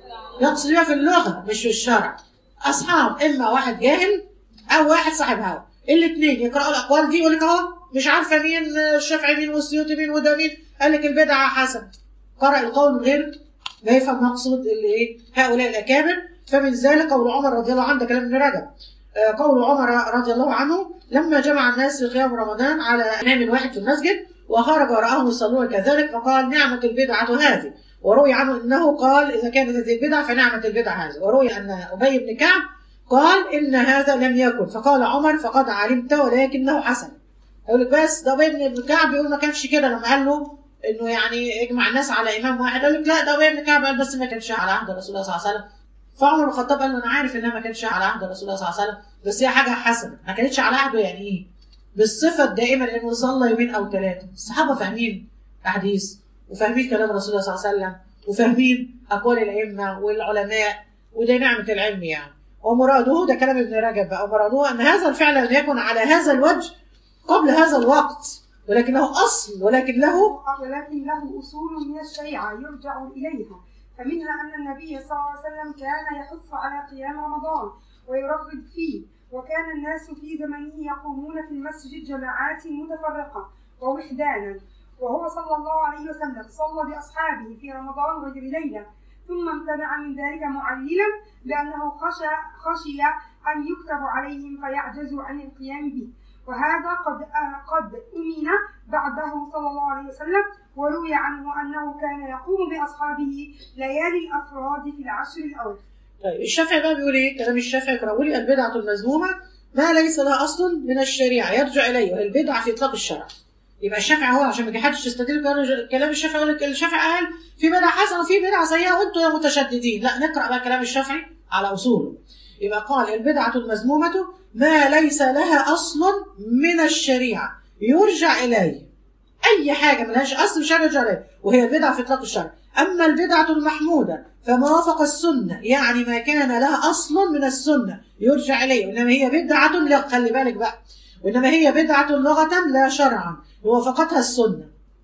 يقصد بها في اللغة مش في الشرع أصحاب إما واحد جاهل أو واحد صاحب هوى الاثنين يقرأوا الأقوال دي يقول لك أهو مش عارفة مين الشافعي مين والسيوطي مين وده مين قال لك البدعة حسنة قرأ القول من غير ما يفهم مقصود اللي إيه هؤلاء الأكابر فمن ذلك قول عمر رضي الله عنه ده كلام ابن رجب آه، قول عمر رضي الله عنه لما جمع الناس في قيام رمضان على إمام واحد في المسجد وخرج ورآهم يصلون كذلك فقال نعمة البدعة هذه وروي عنه أنه قال إذا كانت هذه البدعة فنعمة البدعة هذه وروي أن أبي بن كعب قال إن هذا لم يكن فقال عمر فقد علمت ولكنه حسن يقول لك بس ده أبي بن كعب بيقول ما كانش كده لما قال له انه يعني يجمع الناس على امام واحد قال لك لا ده ابي بن كعب قال بس ما كانش على عهد رسول الله صلى الله عليه وسلم فعمر بن الخطاب قال له انا عارف انها ما كانتش على عهد رسول الله صلى الله عليه وسلم بس هي حاجه حسنه ما كانتش على عهده يعني ايه؟ بالصفه الدائمه لانه صلى يومين او ثلاثه الصحابه فاهمين احاديث وفاهمين كلام رسول الله صلى الله عليه وسلم وفاهمين اقوال الائمه والعلماء وده نعمه العلم يعني ومراده ده كلام ابن رجب بقى ومراده ان هذا الفعل لم يكن على هذا الوجه قبل هذا الوقت ولكنه اصل ولكن له ولكن له أصول من الشريعة يرجع إليها فمنها أن النبي صلى الله عليه وسلم كان يحث على قيام رمضان ويرغب فيه وكان الناس في زمنه يقومون في المسجد جماعات متفرقة ووحدانا وهو صلى الله عليه وسلم صلى بأصحابه في رمضان غير ليلة ثم امتنع من ذلك معللا بأنه خشى, خشي أن يكتب عليهم فيعجزوا عن القيام به وهذا قد آه قد أمن بعده صلى الله عليه وسلم وروي عنه أنه كان يقوم بأصحابه ليالي الأفراد في العشر الأول طيب الشافعي بقى بيقول ايه؟ كلام الشافعي يقرأوا لي البدعة المذمومة ما ليس لها أصل من الشريعة يرجع إليه وهي البدعة في إطلاق الشرع. يبقى الشافعي هو عشان ما حدش يستدل بكلام- كلام الشافعي يقول لك الشافعي قال في بدعة حسنة وفي بدعة سيئة وأنتم يا متشددين، لا نقرأ بقى كلام الشافعي على أصوله. يبقى قال البدعة المذمومة ما ليس لها أصل من الشريعة يرجع إليه. أي حاجة ملهاش أصل مش هنرجع إليه وهي البدعة في إطلاق الشرع. أما البدعة المحمودة فما وافق السنة يعني ما كان لها أصل من السنة يرجع إليه وإنما هي بدعة لا خلي بالك بقى وإنما هي بدعة لغة لا شرعا ووافقتها السنة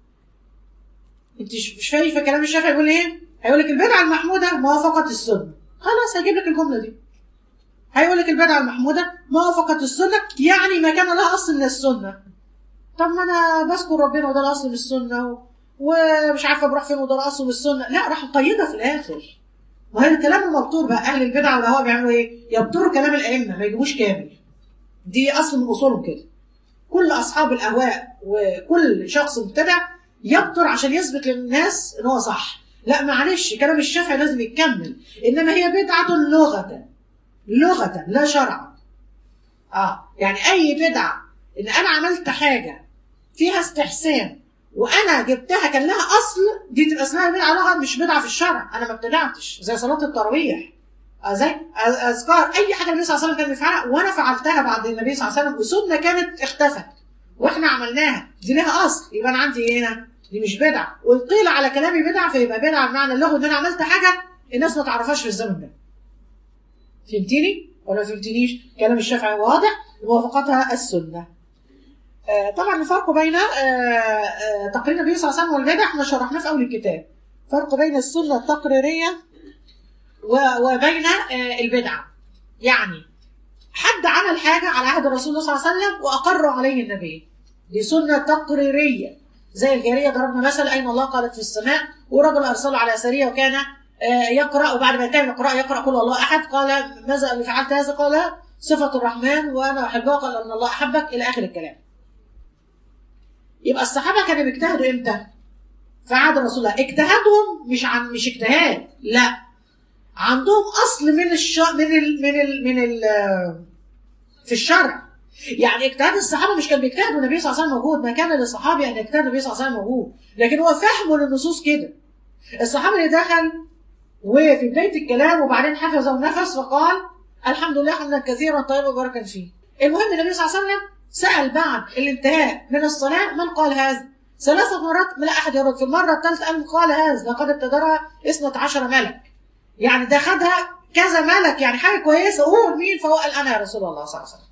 أنت مش مش شايفة كلام الشافعي يقول إيه؟ هيقول لك البدعة المحمودة ما وافقت السنة خلاص هجيب لك الجملة دي هيقول لك البدعة المحمودة ما وافقت السنة يعني ما كان لها أصل من السنة طب ما أنا بذكر ربنا وده الأصل من السنة و... ومش عارفة بروح فين وده الأصل من السنة لا راح مقيدة في الآخر وهي الكلام المبتور بقى أهل البدع والهواء بيعملوا إيه؟ يبتروا كلام الأئمة ما يجيبوش كامل دي أصل من أصولهم كده كل أصحاب الأهواء وكل شخص مبتدع يبتر عشان يثبت للناس إن هو صح لا معلش كلام الشافعي لازم يكمل إنما هي بدعة لغة لغة لا شرعا اه يعني أي بدعة إن أنا عملت حاجة فيها استحسان وانا جبتها كان لها اصل دي تبقى اسمها بدعه لغه مش بدعه في الشرع انا ما ابتدعتش زي صلاه التراويح آه زي أ- اذكار اي حاجه النبي صلى الله عليه وسلم كان بيفعلها وانا فعلتها بعد النبي صلى الله عليه وسلم وسنه كانت اختفت واحنا عملناها دي لها اصل يبقى انا عندي ايه هنا دي مش بدعه وقيل على كلامي بدعه فيبقى بدعه بمعنى اللغه ان انا عملت حاجه الناس ما تعرفهاش في الزمن ده فهمتيني ولا ما فهمتنيش كلام الشافعي واضح موافقتها السنه آه، طبعا الفرق بين آه، آه، تقرير النبي صلى الله عليه وسلم والبدع احنا شرحناه في اول الكتاب فرق بين السنه التقريريه و- وبين آه، البدعه يعني حد عمل حاجه على عهد الرسول صلى الله عليه وسلم واقر عليه النبي دي سنه تقريريه زي الجاريه ضربنا مثل اين الله قالت في السماء ورجل ارسله على سريه وكان آه، يقرا وبعد ما كان يقرا يقرا قل الله احد قال ماذا اللي فعلت هذا قال صفه الرحمن وانا احبها قال ان الله احبك الى اخر الكلام يبقى الصحابه كانوا بيجتهدوا امتى؟ في عهد رسول الله اجتهادهم مش عن مش اجتهاد لا عندهم اصل من الش من ال من ال من ال في الشرع يعني اجتهاد الصحابه مش كان بيجتهدوا النبي صلى الله عليه وسلم موجود ما كان للصحابي ان يجتهد النبي صلى الله عليه وسلم موجود لكن هو فهمه للنصوص كده الصحابي اللي دخل وفي بدايه الكلام وبعدين حفظ النفس وقال الحمد لله حمدا كثيرا طيبا مباركا فيه المهم النبي صلى الله عليه وسلم سأل بعد الانتهاء من الصلاة من قال هذا ثلاثة مرات لا أحد يرد في المرة الثالثة قال قال هذا لقد ابتدرها اثنة عشر ملك يعني ده خدها كذا ملك يعني حاجة كويسة قول مين فهو قال أنا يا رسول الله صلى الله عليه وسلم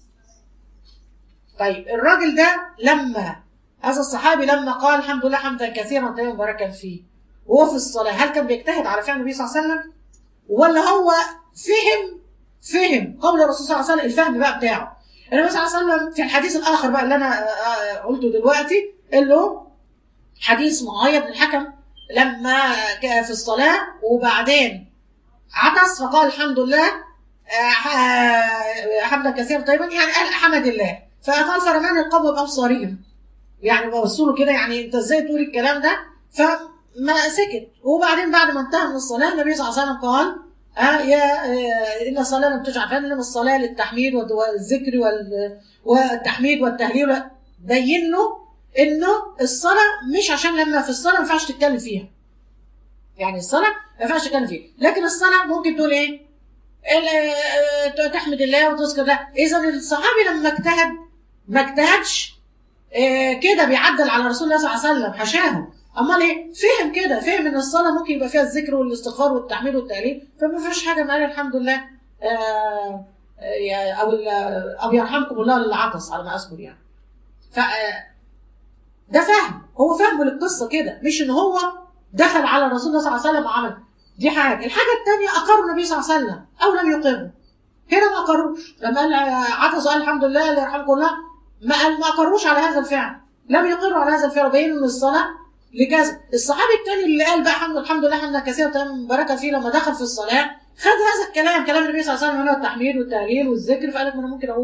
طيب الراجل ده لما هذا الصحابي لما قال الحمد لله حمدا كثيرا طيبا مباركا فيه وهو في الصلاة هل كان بيجتهد على فعل النبي صلى الله عليه وسلم ولا هو فهم فهم قول الرسول صلى الله عليه وسلم الفهم بقى بتاعه النبي صلى الله عليه وسلم في الحديث الاخر بقى اللي انا آه، قلته دلوقتي اللي هو حديث معاويه بن الحكم لما كان في الصلاه وبعدين عطس فقال الحمد لله آه، آه، حمدا كثيرا طيبا يعني قال حمد الله فقال فرمان القبر بابصارهم يعني ببصوا له كده يعني انت ازاي تقول الكلام ده فما سكت وبعدين بعد ما انتهى من الصلاه النبي صلى الله عليه وسلم قال آه يا آه ان الصلاه لم تجعل فإنما الصلاه للتحميد والد- والذكر وال- والتحميد والتهليل بين له انه الصلاه مش عشان لما في الصلاه ما ينفعش تتكلم فيها يعني الصلاه ما ينفعش تتكلم فيها لكن الصلاه ممكن تقول ايه ال- آه، تحمد الله وتذكر الله اذا الصحابي لما اجتهد ما اجتهدش آه، كده بيعدل على رسول الله صلى الله عليه وسلم حشاه امال ايه فهم كده فهم ان الصلاه ممكن يبقى فيها الذكر والاستغفار والتحميد والتهليل فما فيش حاجه ما قال الحمد لله آه، آه، او ال- او يرحمكم الله للعطس على ما اذكر يعني ف آه، ده فهم هو فهمه للقصه كده مش ان هو دخل على رسول الله صلى الله عليه وسلم وعمل دي حاجه الحاجه الثانيه اقر النبي صلى الله عليه وسلم او لم يقره هنا ما اقروش لما قال آه، عطس وقال الحمد لله اللي يرحمكم الله ما قال ما اقروش على هذا الفعل لم يقروا على هذا الفعل وبينوا ان الصلاه لكذا الصحابي الثاني اللي قال بقى حمد الحمد لله حمدا كثيرا طيبا مباركا فيه لما دخل في الصلاه خد هذا الكلام كلام النبي صلى الله عليه وسلم اللي هو التحميد والتهليل والذكر فقال لك ما انا ممكن اقول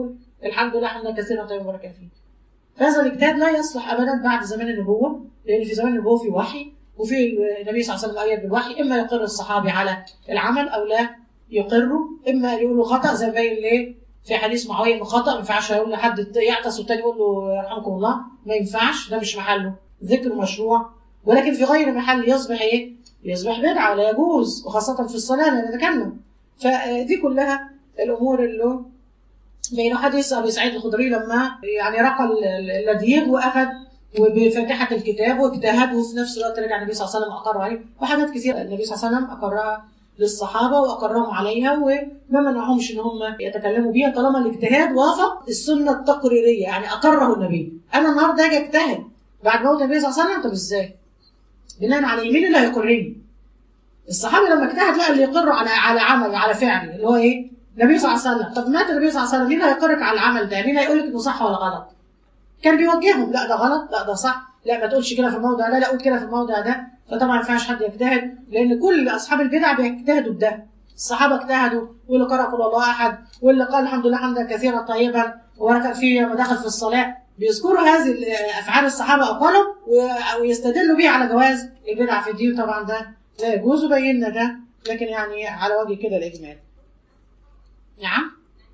الحمد لله حمدا كثيرا طيبا مباركا فيه فهذا الاجتهاد لا يصلح ابدا بعد زمان النبوه لان في زمان النبوه في وحي وفي النبي صلى الله عليه وسلم ايد بالوحي اما يقر الصحابي على العمل او لا يقروا اما يقولوا خطا زي ما باين ليه في حديث معاويه انه خطا ما ينفعش يقول لحد يعطس والتاني يقول له يرحمكم الله ما ينفعش ده مش محله ذكر مشروع ولكن في غير محل يصبح ايه؟ يصبح بدعه ولا يجوز وخاصه في الصلاه لا نتكلم فدي كلها الامور اللي بين حديث ابي سعيد الخدري لما يعني رقى اللذيذ واخذ وبفاتحه الكتاب واجتهد وفي نفس الوقت رجع النبي صلى الله عليه وسلم اقر عليه وحاجات كثيره النبي صلى الله عليه وسلم اقرها للصحابه واقرهم عليها وما منعهمش ان هم يتكلموا بيها طالما الاجتهاد وافق السنه التقريريه يعني اقره النبي انا النهارده اجي اجتهد بعد موت النبي صلى الله عليه وسلم طب ازاي؟ بناء على مين اللي هيقرني؟ الصحابي لما اجتهد لقى اللي يقر على على عمله على فعله اللي هو ايه؟ النبي صلى الله عليه وسلم طب مات النبي صلى الله عليه وسلم مين هيقرك على العمل ده؟ مين هيقول لك انه صح ولا غلط؟ كان بيوجههم لا ده غلط لا ده صح لا ما تقولش كده في الموضع ده لا قول كده في الموضع ده فطبعا ما ينفعش حد يجتهد لان كل اصحاب البدع بيجتهدوا بده الصحابه اجتهدوا واللي قرأ قل الله احد واللي قال الحمد لله حمدا كثيرا طيبا وركع فيه لما دخل في الصلاه بيذكروا هذه افعال الصحابه اقوالهم ويستدلوا بيها على جواز البدع في الدين طبعا ده لا يجوز وبينا ده لكن يعني على وجه كده الاجمال نعم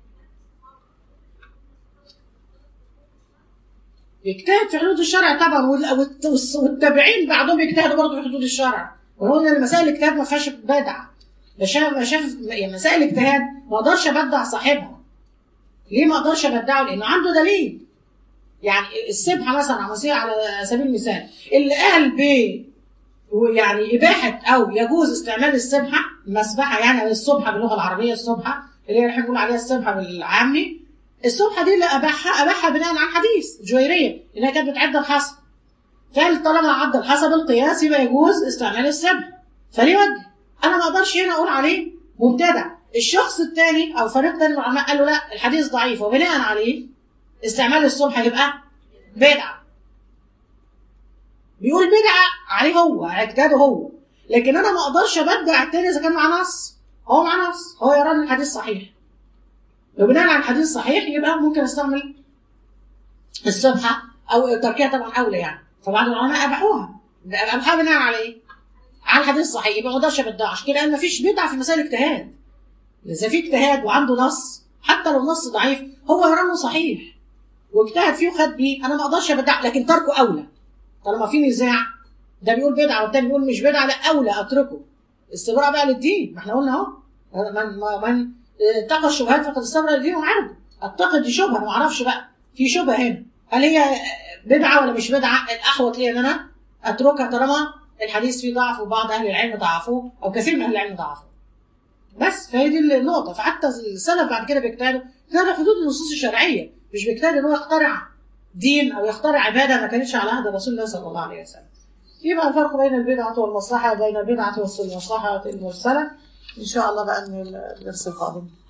يجتهد في حدود الشرع طبعا والتابعين بعضهم يجتهدوا برضه في حدود الشرع ولو ان مسائل الاجتهاد ما فيهاش بدعه شاف شاف يعني مسائل الاجتهاد ما اقدرش ابدع صاحبها ليه ما اقدرش ابدعه لانه عنده دليل يعني السبحه مثلا على سبيل المثال اللي قال ب يعني اباحه او يجوز استعمال السبحه المسبحه يعني السبحه باللغه العربيه السبحه اللي هي نحب نقول عليها السبحه بالعامي السبحه دي اللي اباحها اباحها بناء على حديث جويريه انها كانت بتعد الحصى فقال طالما عد الحصى بالقياس يبقى يجوز استعمال السبحه فليه وجه انا ما اقدرش هنا اقول عليه مبتدع الشخص الثاني او فريق ثاني من العلماء قالوا لا الحديث ضعيف وبناء عليه استعمال السبحه يبقى بدعه بيقول بدعه عليه هو على اجتهاده هو لكن انا ما اقدرش ابدع الثاني اذا كان معاه نص هو معاه نص هو يرى ان الحديث صحيح لو بناء على الحديث صحيح يبقى ممكن استعمل السبحه او تركيها طبعا اولى يعني فبعض العلماء اباحوها اباحوها بناء على ايه؟ على الحديث الصحيح يبقى ما اقدرش ابدع عشان كده ما فيش بدعه في مسائل الاجتهاد اذا في اجتهاد وعنده نص حتى لو نص ضعيف هو يرى انه صحيح واجتهد فيه وخد بيه انا ما اقدرش ابدع لكن تركه اولى طالما في نزاع ده بيقول بدعه والتاني بيقول مش بدعه لا اولى اتركه استبراء بقى للدين ما احنا قلنا اهو من من اتقى الشبهات فقد استبرأ للدين وعرضه اتقي دي شبهه ما اعرفش بقى في شبهه هنا هل هي بدعه ولا مش بدعه الاحوط لي ان انا اتركها طالما الحديث فيه ضعف وبعض اهل العلم ضعفوه او كثير من اهل العلم ضعفوه بس فهي دي النقطه فحتى السلف بعد كده بيجتهدوا اجتهدوا حدود النصوص الشرعيه مش بيجتهد ان هو يخترع دين او يخترع عباده ما كانتش على عهد رسول الله صلى الله عليه وسلم يبقى الفرق بين البدعه والمصلحه بين البدعه والمصلحه المرسله ان شاء الله بقى من الدرس القادم